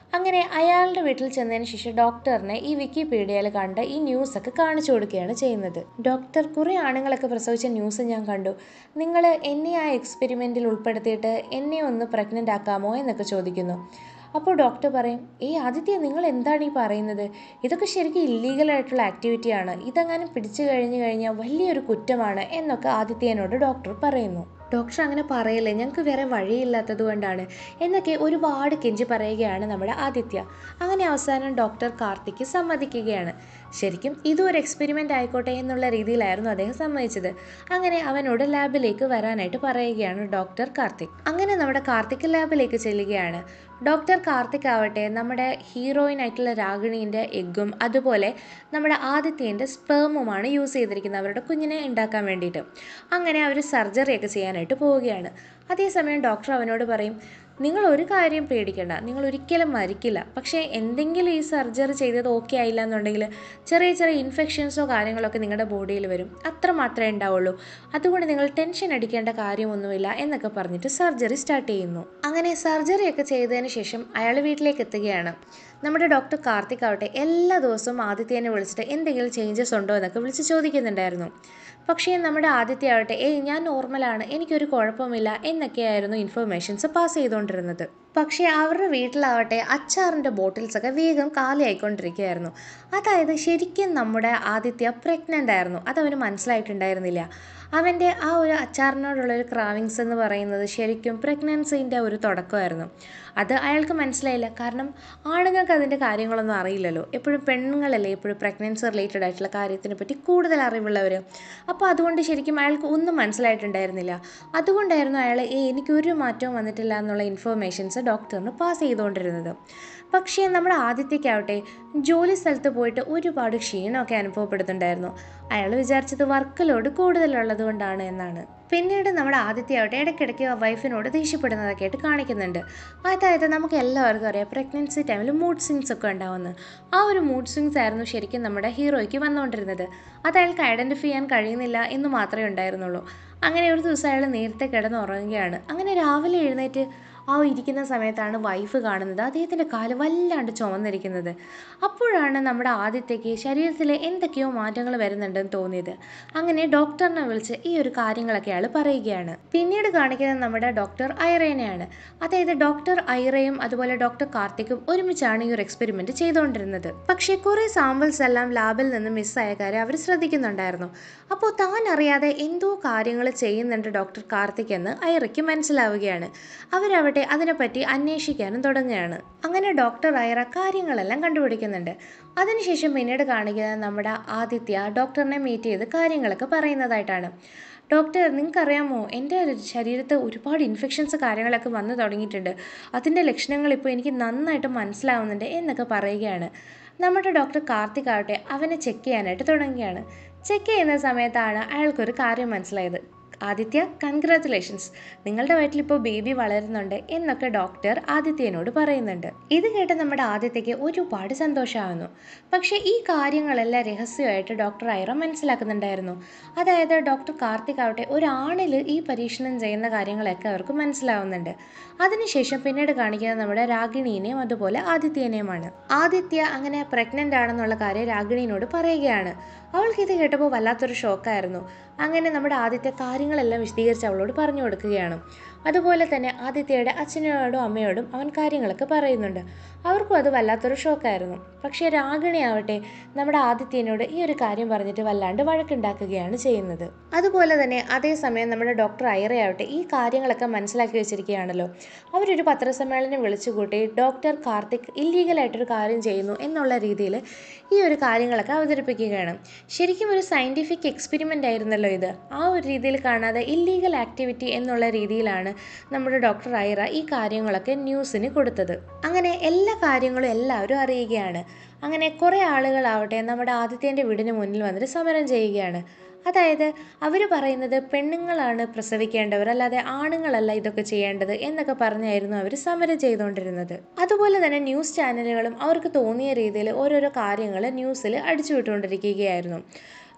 അങ്ങനെ അയാളുടെ വീട്ടിൽ ചെന്നതിന് ശേഷം ഡോക്ടറിനെ ഈ വിക്കിപീഡിയയിൽ കണ്ട് ഈ ന്യൂസൊക്കെ കാണിച്ചു കൊടുക്കുകയാണ് ചെയ്യുന്നത് ഡോക്ടർ കുറേ ആണുങ്ങളൊക്കെ പ്രസവിച്ച ന്യൂസ് ഞാൻ കണ്ടു നിങ്ങൾ എന്നെ ആ എക്സ്പെരിമെൻറ്റിൽ ഉൾപ്പെടുത്തിയിട്ട് എന്നെ ഒന്ന് പ്രഗ്നൻ്റ് ആക്കാമോ എന്നൊക്കെ ചോദിക്കുന്നു അപ്പോൾ ഡോക്ടർ പറയും ഏയ് ആദിത്യ നിങ്ങൾ എന്താണ് ഈ പറയുന്നത് ഇതൊക്കെ ശരിക്കും ഇല്ലീഗലായിട്ടുള്ള ആക്ടിവിറ്റിയാണ് ഇതെങ്ങാനും പിടിച്ചു കഴിഞ്ഞു കഴിഞ്ഞാൽ വലിയൊരു കുറ്റമാണ് എന്നൊക്കെ ആദിത്യനോട് ഡോക്ടർ പറയുന്നു ഡോക്ടർ അങ്ങനെ പറയല്ലേ ഞങ്ങൾക്ക് വേറെ വഴിയില്ലാത്തത് കൊണ്ടാണ് എന്നൊക്കെ ഒരുപാട് കെഞ്ചി പറയുകയാണ് നമ്മുടെ ആദിത്യ അങ്ങനെ അവസാനം ഡോക്ടർ കാർത്തിക്ക് സമ്മതിക്കുകയാണ് ശരിക്കും ഇതും ഒരു എക്സ്പെരിമെൻ്റ് ആയിക്കോട്ടെ എന്നുള്ള രീതിയിലായിരുന്നു അദ്ദേഹം സമ്മതിച്ചത് അങ്ങനെ അവനോട് ലാബിലേക്ക് വരാനായിട്ട് പറയുകയാണ് ഡോക്ടർ കാർത്തിക് അങ്ങനെ നമ്മുടെ കാർത്തിക് ലാബിലേക്ക് ചെല്ലുകയാണ് ഡോക്ടർ കാർത്തിക് ആവട്ടെ നമ്മുടെ ഹീറോയിൻ ആയിട്ടുള്ള രാഗിണീൻ്റെ എഗ്ഗും അതുപോലെ നമ്മുടെ ആദിത്യൻ്റെ സ്പേമുമാണ് യൂസ് ചെയ്തിരിക്കുന്നത് അവരുടെ കുഞ്ഞിനെ ഉണ്ടാക്കാൻ വേണ്ടിയിട്ട് അങ്ങനെ അവർ സർജറിയൊക്കെ ചെയ്യാനായിട്ട് പോവുകയാണ് അതേസമയം ഡോക്ടർ അവനോട് പറയും നിങ്ങൾ ഒരു കാര്യം പേടിക്കണ്ട നിങ്ങൾ ഒരിക്കലും മരിക്കില്ല പക്ഷേ എന്തെങ്കിലും ഈ സർജറി ചെയ്തത് ഓക്കെ ആയില്ല എന്നുണ്ടെങ്കിൽ ചെറിയ ചെറിയ ഇൻഫെക്ഷൻസോ കാര്യങ്ങളൊക്കെ നിങ്ങളുടെ ബോഡിയിൽ വരും അത്ര മാത്രമേ ഉണ്ടാവുള്ളൂ അതുകൊണ്ട് നിങ്ങൾ ടെൻഷൻ അടിക്കേണ്ട കാര്യമൊന്നുമില്ല എന്നൊക്കെ പറഞ്ഞിട്ട് സർജറി സ്റ്റാർട്ട് ചെയ്യുന്നു അങ്ങനെ സർജറിയൊക്കെ ചെയ്തതിന് ശേഷം അയാൾ വീട്ടിലേക്ക് എത്തുകയാണ് നമ്മുടെ ഡോക്ടർ കാർത്തിക് ആവട്ടെ എല്ലാ ദിവസവും ആദിത്യനെ വിളിച്ചിട്ട് എന്തെങ്കിലും ചേഞ്ചസ് ഉണ്ടോ എന്നൊക്കെ വിളിച്ച് ചോദിക്കുന്നുണ്ടായിരുന്നു പക്ഷേ നമ്മുടെ ആദിത്യ ആവട്ടെ ഏയ് ഞാൻ നോർമലാണ് എനിക്കൊരു കുഴപ്പമില്ല എന്നൊക്കെയായിരുന്നു ഇൻഫർമേഷൻസ് പാസ് ചെയ്തുകൊണ്ടിരുന്നത് പക്ഷേ അവരുടെ വീട്ടിലാവട്ടെ അച്ചാറിൻ്റെ ബോട്ടിൽസൊക്കെ വേഗം കാലിയായിക്കൊണ്ടിരിക്കുകയായിരുന്നു അതായത് ശരിക്കും നമ്മുടെ ആദിത്യ പ്രഗ്നൻ്റ് ആയിരുന്നു അതവന് മനസ്സിലായിട്ടുണ്ടായിരുന്നില്ല അവൻ്റെ ആ ഒരു അച്ചാറിനോടുള്ളൊരു ക്രാവിങ്സ് എന്ന് പറയുന്നത് ശരിക്കും പ്രഗ്നൻസിൻ്റെ ഒരു തുടക്കമായിരുന്നു അത് അയാൾക്ക് മനസ്സിലായില്ല കാരണം ആണുങ്ങൾക്ക് അതിൻ്റെ കാര്യങ്ങളൊന്നും അറിയില്ലല്ലോ എപ്പോഴും പെണ്ണുങ്ങളല്ലേ എപ്പോഴും പ്രഗ്നൻസി റിലേറ്റഡ് ആയിട്ടുള്ള കാര്യത്തിനെ പറ്റി കൂടുതൽ അറിവുള്ളവർ അപ്പോൾ അതുകൊണ്ട് ശരിക്കും അയാൾക്ക് ഒന്നും മനസ്സിലായിട്ടുണ്ടായിരുന്നില്ല അതുകൊണ്ടായിരുന്നു അയാൾ ഏ എനിക്കൊരു മാറ്റവും വന്നിട്ടില്ല എന്നുള്ള ഇൻഫർമേഷൻസ് ഡോക്ടറിന് പാസ് ചെയ്തുകൊണ്ടിരുന്നത് പക്ഷേ നമ്മുടെ ആദിത്യക്കാവട്ടെ ജോലി സ്ഥലത്ത് പോയിട്ട് ഒരുപാട് ക്ഷീണമൊക്കെ അനുഭവപ്പെടുന്നുണ്ടായിരുന്നു അയാൾ വിചാരിച്ചത് വർക്ക് ലോഡ് കൂടുതലുള്ളത് കൊണ്ടാണ് എന്നാണ് പിന്നീട് നമ്മുടെ ആദിത്യയാവട്ടെ ഇടയ്ക്കിടയ്ക്ക് വൈഫിനോട് ദേഷ്യപ്പെടുന്നതൊക്കെ ആയിട്ട് കാണിക്കുന്നുണ്ട് അതായത് നമുക്ക് എല്ലാവർക്കും അറിയാം പ്രഗ്നൻസി ടൈമിൽ മൂഡ് സ്വിങ്സ് ഒക്കെ ഉണ്ടാവുന്നത് ആ ഒരു മൂഡ് സ്വിങ്സ് ആയിരുന്നു ശരിക്കും നമ്മുടെ ഹീറോയ്ക്ക് വന്നുകൊണ്ടിരുന്നത് അത് അയാൾക്ക് ഐഡൻറ്റിഫൈ ചെയ്യാൻ കഴിയുന്നില്ല എന്ന് മാത്രമേ ഉണ്ടായിരുന്നുള്ളൂ അങ്ങനെ ഒരു ദിവസം അയാൾ നേരത്തെ കിടന്നുറങ്ങുകയാണ് അങ്ങനെ രാവിലെ എഴുന്നേറ്റ് ആ ഇരിക്കുന്ന സമയത്താണ് വൈഫ് കാണുന്നത് അദ്ദേഹത്തിൻ്റെ കാല് വല്ലാണ്ട് ചുമന്നിരിക്കുന്നത് അപ്പോഴാണ് നമ്മുടെ ആദിത്യയ്ക്ക് ശരീരത്തിൽ എന്തൊക്കെയോ മാറ്റങ്ങൾ വരുന്നുണ്ടെന്ന് തോന്നിയത് അങ്ങനെ ഡോക്ടറിനെ വിളിച്ച് ഈ ഒരു കാര്യങ്ങളൊക്കെ അയാൾ പറയുകയാണ് പിന്നീട് കാണിക്കുന്നത് നമ്മുടെ ഡോക്ടർ ഐറേനെയാണ് അതായത് ഡോക്ടർ ഐറയും അതുപോലെ ഡോക്ടർ കാർത്തിക്കും ഒരുമിച്ചാണ് ഈ ഒരു എക്സ്പെരിമെൻറ്റ് ചെയ്തുകൊണ്ടിരുന്നത് പക്ഷേ കുറേ സാമ്പിൾസ് എല്ലാം ലാബിൽ നിന്ന് മിസ്സായ കാര്യം അവർ ശ്രദ്ധിക്കുന്നുണ്ടായിരുന്നു അപ്പോൾ താൻ അറിയാതെ എന്തോ കാര്യങ്ങൾ ചെയ്യുന്നുണ്ട് ഡോക്ടർ കാർത്തിക് എന്ന് ഐറയ്ക്ക് മനസ്സിലാവുകയാണ് അവരവിടെ അതിനെപ്പറ്റി അന്വേഷിക്കാനും തുടങ്ങുകയാണ് അങ്ങനെ ഡോക്ടർ ഐറ കാര്യങ്ങളെല്ലാം കണ്ടുപിടിക്കുന്നുണ്ട് അതിനുശേഷം പിന്നീട് കാണിക്കുന്നത് നമ്മുടെ ആദിത്യ ഡോക്ടറിനെ മീറ്റ് ചെയ്ത് കാര്യങ്ങളൊക്കെ പറയുന്നതായിട്ടാണ് ഡോക്ടർ നിങ്ങൾക്കറിയാമോ എൻ്റെ ശരീരത്ത് ഒരുപാട് ഇൻഫെക്ഷൻസ് കാര്യങ്ങളൊക്കെ വന്നു തുടങ്ങിയിട്ടുണ്ട് അതിൻ്റെ ലക്ഷണങ്ങൾ ഇപ്പോൾ എനിക്ക് നന്നായിട്ട് മനസ്സിലാവുന്നുണ്ട് എന്നൊക്കെ പറയുകയാണ് നമ്മുടെ ഡോക്ടർ കാർത്തിക് ആവട്ടെ അവനെ ചെക്ക് ചെയ്യാനായിട്ട് തുടങ്ങുകയാണ് ചെക്ക് ചെയ്യുന്ന സമയത്താണ് അയാൾക്കൊരു കാര്യം മനസ്സിലായത് ആദിത്യ കൺഗ്രാറ്റുലേഷൻസ് നിങ്ങളുടെ വയറ്റിൽ ഇപ്പോൾ ബേബി വളരുന്നുണ്ട് എന്നൊക്കെ ഡോക്ടർ ആദിത്യനോട് പറയുന്നുണ്ട് ഇത് കേട്ട് നമ്മുടെ ആദിത്യയ്ക്ക് ഒരുപാട് സന്തോഷമാവുന്നു പക്ഷേ ഈ കാര്യങ്ങളെല്ലാം രഹസ്യമായിട്ട് ഡോക്ടർ ഐറ മനസ്സിലാക്കുന്നുണ്ടായിരുന്നു അതായത് ഡോക്ടർ കാർത്തിക് ആവട്ടെ ഒരാണിൽ ഈ പരീക്ഷണം ചെയ്യുന്ന കാര്യങ്ങളൊക്കെ അവർക്ക് മനസ്സിലാവുന്നുണ്ട് അതിനുശേഷം പിന്നീട് കാണിക്കുന്നത് നമ്മുടെ രാഗിണീനെയും അതുപോലെ ആദിത്യനെയുമാണ് ആദിത്യ അങ്ങനെ പ്രഗ്നൻ്റ് ആണെന്നുള്ള കാര്യം രാഗിണീനോട് പറയുകയാണ് അവൾക്ക് ഇത് കേട്ടപ്പോൾ വല്ലാത്തൊരു ഷോക്കായിരുന്നു അങ്ങനെ നമ്മുടെ ആദിത്യ കാര്യങ്ങളെല്ലാം വിശദീകരിച്ച് അവളോട് പറഞ്ഞു കൊടുക്കുകയാണ് അതുപോലെ തന്നെ ആദിത്യയുടെ അച്ഛനോടും അമ്മയോടും അവൻ കാര്യങ്ങളൊക്കെ പറയുന്നുണ്ട് അവർക്കും അത് വല്ലാത്തൊരു ഷോക്കായിരുന്നു പക്ഷേ രാഗിണി ആവട്ടെ നമ്മുടെ ആദിത്യനോട് ഈ ഒരു കാര്യം പറഞ്ഞിട്ട് വല്ലാണ്ട് വഴക്കുണ്ടാക്കുകയാണ് ചെയ്യുന്നത് അതുപോലെ തന്നെ അതേസമയം നമ്മുടെ ഡോക്ടർ ഐറയാവട്ടെ ഈ കാര്യങ്ങളൊക്കെ മനസ്സിലാക്കി വെച്ചിരിക്കുകയാണല്ലോ അവരൊരു പത്രസമ്മേളനം വിളിച്ചുകൂട്ടി ഡോക്ടർ കാർത്തിക് ഇല്ലീഗലായിട്ടൊരു കാര്യം ചെയ്യുന്നു എന്നുള്ള രീതിയിൽ ഈ ഒരു കാര്യങ്ങളൊക്കെ അവതരിപ്പിക്കുകയാണ് ശരിക്കും ഒരു സയൻറ്റിഫിക് എക്സ്പെരിമെൻ്റ് ആയിരുന്നല്ലോ ഇത് ആ ഒരു രീതിയിൽ കാണാതെ ഇല്ലീഗൽ ആക്ടിവിറ്റി എന്നുള്ള രീതിയിലാണ് നമ്മുടെ ഡോക്ടർ ഐറ ഈ കാര്യങ്ങളൊക്കെ ന്യൂസിന് കൊടുത്തത് അങ്ങനെ എല്ലാ കാര്യങ്ങളും എല്ലാവരും അറിയുകയാണ് അങ്ങനെ കുറേ ആളുകളാവട്ടെ നമ്മുടെ ആദിത്യൻ്റെ വീടിന് മുന്നിൽ വന്നിട്ട് സമരം ചെയ്യുകയാണ് അതായത് അവർ പറയുന്നത് പെണ്ണുങ്ങളാണ് പ്രസവിക്കേണ്ടവർ അല്ലാതെ ആണുങ്ങളല്ല ഇതൊക്കെ ചെയ്യേണ്ടത് എന്നൊക്കെ പറഞ്ഞായിരുന്നു അവർ സമരം ചെയ്തുകൊണ്ടിരുന്നത് അതുപോലെ തന്നെ ന്യൂസ് ചാനലുകളും അവർക്ക് തോന്നിയ രീതിയിൽ ഓരോരോ കാര്യങ്ങൾ ന്യൂസിൽ അടിച്ചു വിട്ടുകൊണ്ടിരിക്കുകയായിരുന്നു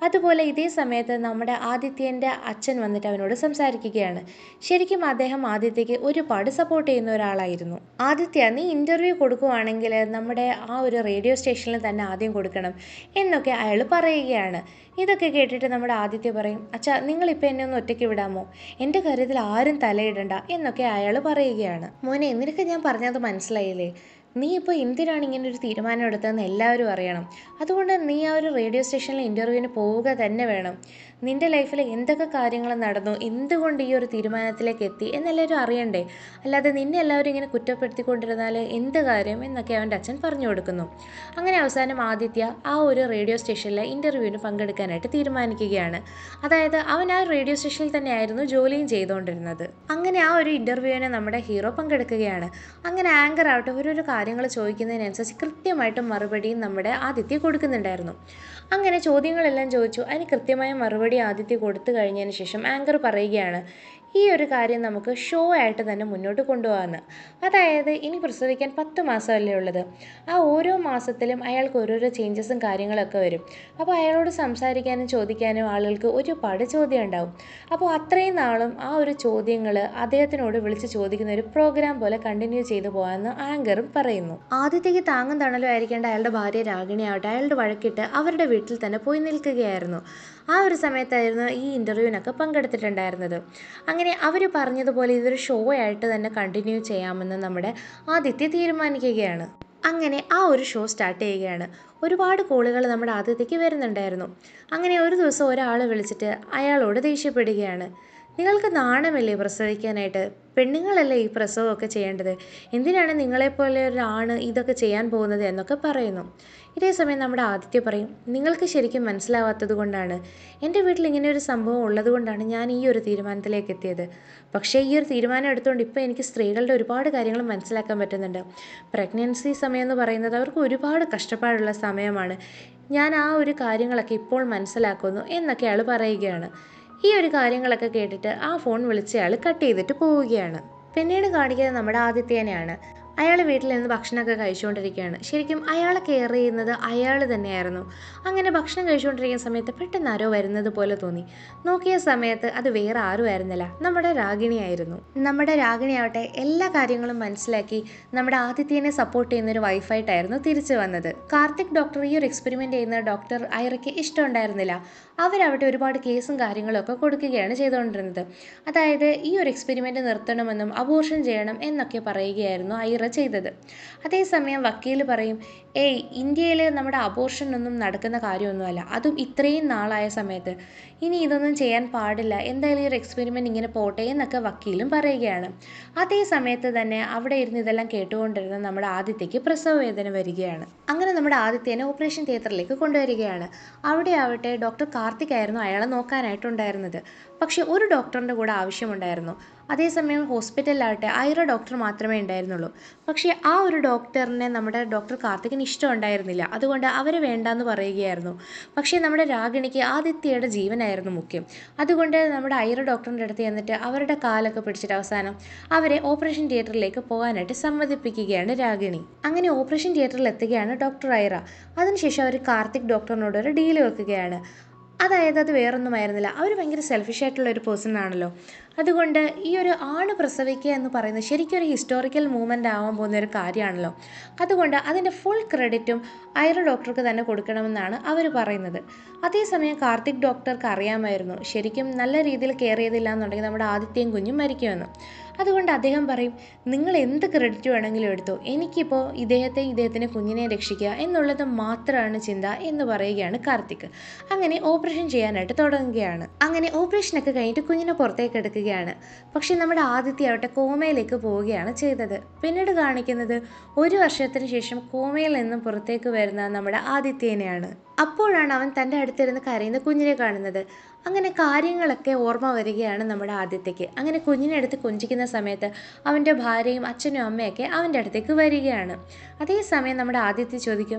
അതുപോലെ ഇതേ സമയത്ത് നമ്മുടെ ആദിത്യൻ്റെ അച്ഛൻ വന്നിട്ട് അവനോട് സംസാരിക്കുകയാണ് ശരിക്കും അദ്ദേഹം ആദിത്യക്ക് ഒരുപാട് സപ്പോർട്ട് ചെയ്യുന്ന ഒരാളായിരുന്നു ആദിത്യ നീ ഇൻ്റർവ്യൂ കൊടുക്കുവാണെങ്കിൽ നമ്മുടെ ആ ഒരു റേഡിയോ സ്റ്റേഷനിൽ തന്നെ ആദ്യം കൊടുക്കണം എന്നൊക്കെ അയാൾ പറയുകയാണ് ഇതൊക്കെ കേട്ടിട്ട് നമ്മുടെ ആദിത്യ പറയും അച്ഛാ നിങ്ങളിപ്പോൾ എന്നെ ഒന്ന് ഒറ്റയ്ക്ക് വിടാമോ എൻ്റെ കാര്യത്തിൽ ആരും തലയിടണ്ട എന്നൊക്കെ അയാൾ പറയുകയാണ് മോനെ നിനക്ക് ഞാൻ പറഞ്ഞത് മനസ്സിലായില്ലേ നീ ഇപ്പോൾ എന്തിനാണ് ഇങ്ങനെ ഒരു തീരുമാനം എടുത്തതെന്ന് എല്ലാവരും അറിയണം അതുകൊണ്ട് നീ ആ ഒരു റേഡിയോ സ്റ്റേഷനിൽ ഇൻ്റർവ്യൂവിന് പോവുക തന്നെ വേണം നിൻ്റെ ലൈഫിൽ എന്തൊക്കെ കാര്യങ്ങൾ നടന്നു എന്തുകൊണ്ട് ഈ ഒരു തീരുമാനത്തിലേക്ക് എത്തി എന്നെല്ലാവരും അറിയണ്ടേ അല്ലാതെ നിന്നെ എല്ലാവരും ഇങ്ങനെ കുറ്റപ്പെടുത്തിക്കൊണ്ടിരുന്നാൽ എന്ത് കാര്യം എന്നൊക്കെ അവൻ്റെ അച്ഛൻ പറഞ്ഞു കൊടുക്കുന്നു അങ്ങനെ അവസാനം ആദിത്യ ആ ഒരു റേഡിയോ സ്റ്റേഷനിലെ ഇൻ്റർവ്യൂവിന് പങ്കെടുക്കാനായിട്ട് തീരുമാനിക്കുകയാണ് അതായത് അവൻ ആ റേഡിയോ സ്റ്റേഷനിൽ തന്നെയായിരുന്നു ജോലിയും ചെയ്തുകൊണ്ടിരുന്നത് അങ്ങനെ ആ ഒരു ഇൻ്റർവ്യൂവിന് നമ്മുടെ ഹീറോ പങ്കെടുക്കുകയാണ് അങ്ങനെ ആങ്കർ ആവട്ടെ ഓരോരോ കാര്യങ്ങൾ ചോദിക്കുന്നതിനനുസരിച്ച് കൃത്യമായിട്ട് മറുപടിയും നമ്മുടെ ആദിത്യ കൊടുക്കുന്നുണ്ടായിരുന്നു അങ്ങനെ ചോദ്യങ്ങളെല്ലാം ചോദിച്ചു അതിന് കൃത്യമായ മറുപടി ആദിത്യ കൊടുത്തു കഴിഞ്ഞതിന് ശേഷം ആങ്കർ പറയുകയാണ് ഈ ഒരു കാര്യം നമുക്ക് ഷോ ആയിട്ട് തന്നെ മുന്നോട്ട് കൊണ്ടുപോകാമെന്ന് അതായത് ഇനി പ്രസവിക്കാൻ പത്ത് മാസമല്ലേ ഉള്ളത് ആ ഓരോ മാസത്തിലും അയാൾക്ക് ഓരോരോ ചേഞ്ചസും കാര്യങ്ങളൊക്കെ വരും അപ്പോൾ അയാളോട് സംസാരിക്കാനും ചോദിക്കാനും ആളുകൾക്ക് ഒരുപാട് ചോദ്യം ഉണ്ടാവും അപ്പോൾ അത്രയും നാളും ആ ഒരു ചോദ്യങ്ങൾ അദ്ദേഹത്തിനോട് വിളിച്ച് ചോദിക്കുന്ന ഒരു പ്രോഗ്രാം പോലെ കണ്ടിന്യൂ ചെയ്തു പോകാമെന്ന് ആങ്കറും പറയുന്നു ആദ്യത്തേക്ക് താങ്ങും തണലും ആയിരിക്കേണ്ട അയാളുടെ ഭാര്യ രാഗിണി ആവട്ടെ അയാളുടെ വഴക്കിട്ട് അവരുടെ വീട്ടിൽ തന്നെ പോയി നിൽക്കുകയായിരുന്നു ആ ഒരു സമയത്തായിരുന്നു ഈ ഇൻ്റർവ്യൂവിനൊക്കെ പങ്കെടുത്തിട്ടുണ്ടായിരുന്നത് അങ്ങനെ അവർ പറഞ്ഞതുപോലെ ഇതൊരു ഷോ ആയിട്ട് തന്നെ കണ്ടിന്യൂ ചെയ്യാമെന്ന് നമ്മുടെ ആദിത്യ തീരുമാനിക്കുകയാണ് അങ്ങനെ ആ ഒരു ഷോ സ്റ്റാർട്ട് ചെയ്യുകയാണ് ഒരുപാട് കോളുകൾ നമ്മുടെ ആദിത്യക്ക് വരുന്നുണ്ടായിരുന്നു അങ്ങനെ ഒരു ദിവസം ഒരാൾ വിളിച്ചിട്ട് അയാളോട് ദേഷ്യപ്പെടുകയാണ് നിങ്ങൾക്ക് നാണമില്ലേ പ്രസവിക്കാനായിട്ട് പെണ്ണുങ്ങളല്ലേ ഈ പ്രസവമൊക്കെ ചെയ്യേണ്ടത് എന്തിനാണ് നിങ്ങളെപ്പോലെ ഒരാണ് ഇതൊക്കെ ചെയ്യാൻ പോകുന്നത് എന്നൊക്കെ പറയുന്നു ഇതേ സമയം നമ്മുടെ ആദിത്യ പറയും നിങ്ങൾക്ക് ശരിക്കും മനസ്സിലാവാത്തത് കൊണ്ടാണ് എൻ്റെ വീട്ടിൽ ഇങ്ങനെ ഒരു സംഭവം ഉള്ളത് കൊണ്ടാണ് ഞാൻ ഈ ഒരു തീരുമാനത്തിലേക്ക് എത്തിയത് പക്ഷേ ഈ ഒരു തീരുമാനം എടുത്തുകൊണ്ട് ഇപ്പോൾ എനിക്ക് സ്ത്രീകളുടെ ഒരുപാട് കാര്യങ്ങൾ മനസ്സിലാക്കാൻ പറ്റുന്നുണ്ട് പ്രഗ്നൻസി സമയം എന്ന് പറയുന്നത് അവർക്ക് ഒരുപാട് കഷ്ടപ്പാടുള്ള സമയമാണ് ഞാൻ ആ ഒരു കാര്യങ്ങളൊക്കെ ഇപ്പോൾ മനസ്സിലാക്കുന്നു എന്നൊക്കെ അയാൾ പറയുകയാണ് ഈ ഒരു കാര്യങ്ങളൊക്കെ കേട്ടിട്ട് ആ ഫോൺ വിളിച്ചയാൾ കട്ട് ചെയ്തിട്ട് പോവുകയാണ് പിന്നീട് കാണിക്കുന്നത് നമ്മുടെ ആദിത്യനെയാണ് അയാൾ വീട്ടിൽ നിന്ന് ഭക്ഷണമൊക്കെ കഴിച്ചുകൊണ്ടിരിക്കുകയാണ് ശരിക്കും അയാളെ കെയർ ചെയ്യുന്നത് അയാൾ തന്നെയായിരുന്നു അങ്ങനെ ഭക്ഷണം കഴിച്ചുകൊണ്ടിരിക്കുന്ന സമയത്ത് പെട്ടെന്ന് ആരോ വരുന്നത് പോലെ തോന്നി നോക്കിയ സമയത്ത് അത് വേറെ ആരും ആയിരുന്നില്ല നമ്മുടെ രാഗിണിയായിരുന്നു നമ്മുടെ രാഗിണിയാവട്ടെ എല്ലാ കാര്യങ്ങളും മനസ്സിലാക്കി നമ്മുടെ ആദിത്യനെ സപ്പോർട്ട് ചെയ്യുന്ന ഒരു വൈഫായിട്ടായിരുന്നു തിരിച്ചു വന്നത് കാർത്തിക് ഡോക്ടർ ഈ ഒരു എക്സ്പെരിമെൻ്റ് ചെയ്യുന്ന ഡോക്ടർ ഐറയ്ക്ക് ഇഷ്ടമുണ്ടായിരുന്നില്ല അവരവിടെ ഒരുപാട് കേസും കാര്യങ്ങളും ഒക്കെ കൊടുക്കുകയാണ് ചെയ്തുകൊണ്ടിരുന്നത് അതായത് ഈ ഒരു എക്സ്പെരിമെൻ്റ് നിർത്തണമെന്നും അബോർഷൻ ചെയ്യണം എന്നൊക്കെ പറയുകയായിരുന്നു ഐറ ചെയ്തത് അതേസമയം വക്കീൽ പറയും ഏയ് ഇന്ത്യയിൽ നമ്മുടെ അബോർഷൻ ഒന്നും നടക്കുന്ന കാര്യമൊന്നുമല്ല അതും ഇത്രയും നാളായ സമയത്ത് ഇനി ഇതൊന്നും ചെയ്യാൻ പാടില്ല എന്തായാലും ഈ ഒരു എക്സ്പെരിമെൻ്റ് ഇങ്ങനെ പോട്ടെ എന്നൊക്കെ വക്കീലും പറയുകയാണ് അതേ സമയത്ത് തന്നെ അവിടെ ഇരുന്ന് ഇതെല്ലാം കേട്ടുകൊണ്ടിരുന്ന നമ്മുടെ ആദിത്യക്ക് പ്രസവ വേദന വരികയാണ് അങ്ങനെ നമ്മുടെ ആദിത്യനെ ഓപ്പറേഷൻ തിയേറ്ററിലേക്ക് കൊണ്ടുവരികയാണ് അവിടെ ആവട്ടെ ഡോക്ടർ കാർത്തിക് ആയിരുന്നു അയാളെ നോക്കാനായിട്ടുണ്ടായിരുന്നത് പക്ഷേ ഒരു ഡോക്ടറിൻ്റെ കൂടെ ആവശ്യമുണ്ടായിരുന്നു അതേസമയം ഹോസ്പിറ്റലിലാവട്ടെ ഐറ ഡോക്ടർ മാത്രമേ ഉണ്ടായിരുന്നുള്ളൂ പക്ഷേ ആ ഒരു ഡോക്ടറിനെ നമ്മുടെ ഡോക്ടർ കാർത്തികിന് ഇഷ്ടമുണ്ടായിരുന്നില്ല അതുകൊണ്ട് അവരെ വേണ്ടാന്ന് പറയുകയായിരുന്നു പക്ഷേ നമ്മുടെ രാഗിണിക്ക് ആദിത്യയുടെ ജീവനായിരുന്നു മുഖ്യം അതുകൊണ്ട് നമ്മുടെ ഐറ ഡോക്ടറിൻ്റെ അടുത്ത് ചെന്നിട്ട് അവരുടെ കാലൊക്കെ പിടിച്ചിട്ട് അവസാനം അവരെ ഓപ്പറേഷൻ തിയേറ്ററിലേക്ക് പോകാനായിട്ട് സമ്മതിപ്പിക്കുകയാണ് രാഗിണി അങ്ങനെ ഓപ്പറേഷൻ തിയേറ്ററിൽ എത്തുകയാണ് ഡോക്ടർ ഐറ അതിനുശേഷം അവർ കാർത്തിക് ഡോക്ടറിനോട് ഒരു ഡീല് വെക്കുകയാണ് അതായത് അത് വേറൊന്നുമായിരുന്നില്ല അവർ ഭയങ്കര സെൽഫിഷ് ആയിട്ടുള്ള ഒരു പേഴ്സൺ ആണല്ലോ അതുകൊണ്ട് ഈ ഒരു ആണ് പ്രസവിക്കുക എന്ന് പറയുന്നത് ശരിക്കും ഒരു ഹിസ്റ്റോറിക്കൽ മൂവ്മെൻ്റ് ആവാൻ പോകുന്ന ഒരു കാര്യമാണല്ലോ അതുകൊണ്ട് അതിൻ്റെ ഫുൾ ക്രെഡിറ്റും ഐറ ഡോക്ടർക്ക് തന്നെ കൊടുക്കണമെന്നാണ് അവർ പറയുന്നത് അതേസമയം കാർത്തിക് ഡോക്ടർക്ക് അറിയാമായിരുന്നു ശരിക്കും നല്ല രീതിയിൽ കെയർ ചെയ്തില്ല എന്നുണ്ടെങ്കിൽ നമ്മുടെ ആദിത്യയും കുഞ്ഞും മരിക്കുമെന്ന് അതുകൊണ്ട് അദ്ദേഹം പറയും നിങ്ങൾ എന്ത് ക്രെഡിറ്റ് വേണമെങ്കിലും എടുത്തോ എനിക്കിപ്പോൾ ഇദ്ദേഹത്തെ ഇദ്ദേഹത്തിൻ്റെ കുഞ്ഞിനെ രക്ഷിക്കുക എന്നുള്ളത് മാത്രമാണ് ചിന്ത എന്ന് പറയുകയാണ് കാർത്തിക് അങ്ങനെ ഓപ്പറേഷൻ ചെയ്യാനായിട്ട് തുടങ്ങുകയാണ് അങ്ങനെ ഓപ്പറേഷനൊക്കെ കഴിഞ്ഞിട്ട് കുഞ്ഞിനെ പുറത്തേക്ക് എടുക്കുകയാണ് പക്ഷേ നമ്മുടെ ആദിത്യ ആവട്ടെ കോമയിലേക്ക് പോവുകയാണ് ചെയ്തത് പിന്നീട് കാണിക്കുന്നത് ഒരു വർഷത്തിന് ശേഷം കോമയിൽ നിന്നും പുറത്തേക്ക് വരുന്ന നമ്മുടെ ആദിത്യനെയാണ് അപ്പോഴാണ് അവൻ തൻ്റെ അടുത്തിരുന്ന് കരയുന്ന കുഞ്ഞിനെ കാണുന്നത് അങ്ങനെ കാര്യങ്ങളൊക്കെ ഓർമ്മ വരികയാണ് നമ്മുടെ ആദിത്യക്ക് അങ്ങനെ കുഞ്ഞിനെ അടുത്ത് കൊഞ്ചിക്കുന്ന സമയത്ത് അവൻ്റെ ഭാര്യയും അച്ഛനും അമ്മയൊക്കെ അവൻ്റെ അടുത്തേക്ക് വരികയാണ് അതേസമയം നമ്മുടെ ആദിത്യ ചോദിക്കും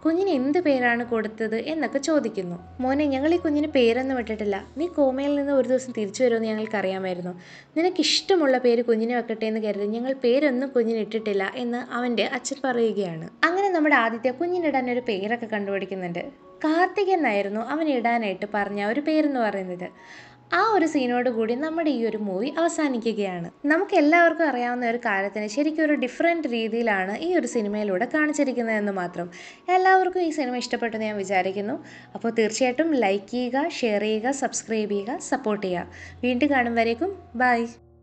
കുഞ്ഞിന് എന്ത് പേരാണ് കൊടുത്തത് എന്നൊക്കെ ചോദിക്കുന്നു മോനെ ഞങ്ങൾ ഈ കുഞ്ഞിന് പേരൊന്നും ഇട്ടിട്ടില്ല നീ കോമയിൽ നിന്ന് ഒരു ദിവസം തിരിച്ചു വരുമെന്ന് ഞങ്ങൾക്ക് അറിയാമായിരുന്നു നിനക്ക് ഇഷ്ടമുള്ള പേര് കുഞ്ഞിന് വെക്കട്ടെ എന്ന് കരുതി ഞങ്ങൾ പേരൊന്നും കുഞ്ഞിന് ഇട്ടിട്ടില്ല എന്ന് അവൻ്റെ അച്ഛൻ പറയുകയാണ് അങ്ങനെ നമ്മുടെ ആദിത്യ കുഞ്ഞിനിടാൻ ഒരു പേരൊക്കെ കണ്ടുപിടിക്കുന്നുണ്ട് കാർത്തികൻ എന്നായിരുന്നു അവൻ ഇടാനായിട്ട് പറഞ്ഞ ഒരു പേരെന്ന് പറയുന്നത് ആ ഒരു സീനോട് കൂടി നമ്മുടെ ഈ ഒരു മൂവി അവസാനിക്കുകയാണ് നമുക്ക് എല്ലാവർക്കും അറിയാവുന്ന ഒരു കാര്യത്തിന് ശരിക്കും ഒരു ഡിഫറെൻറ്റ് രീതിയിലാണ് ഈ ഒരു സിനിമയിലൂടെ കാണിച്ചിരിക്കുന്നതെന്ന് മാത്രം എല്ലാവർക്കും ഈ സിനിമ ഇഷ്ടപ്പെട്ടെന്ന് ഞാൻ വിചാരിക്കുന്നു അപ്പോൾ തീർച്ചയായിട്ടും ലൈക്ക് ചെയ്യുക ഷെയർ ചെയ്യുക സബ്സ്ക്രൈബ് ചെയ്യുക സപ്പോർട്ട് ചെയ്യുക വീണ്ടും കാണും വരേക്കും ബൈ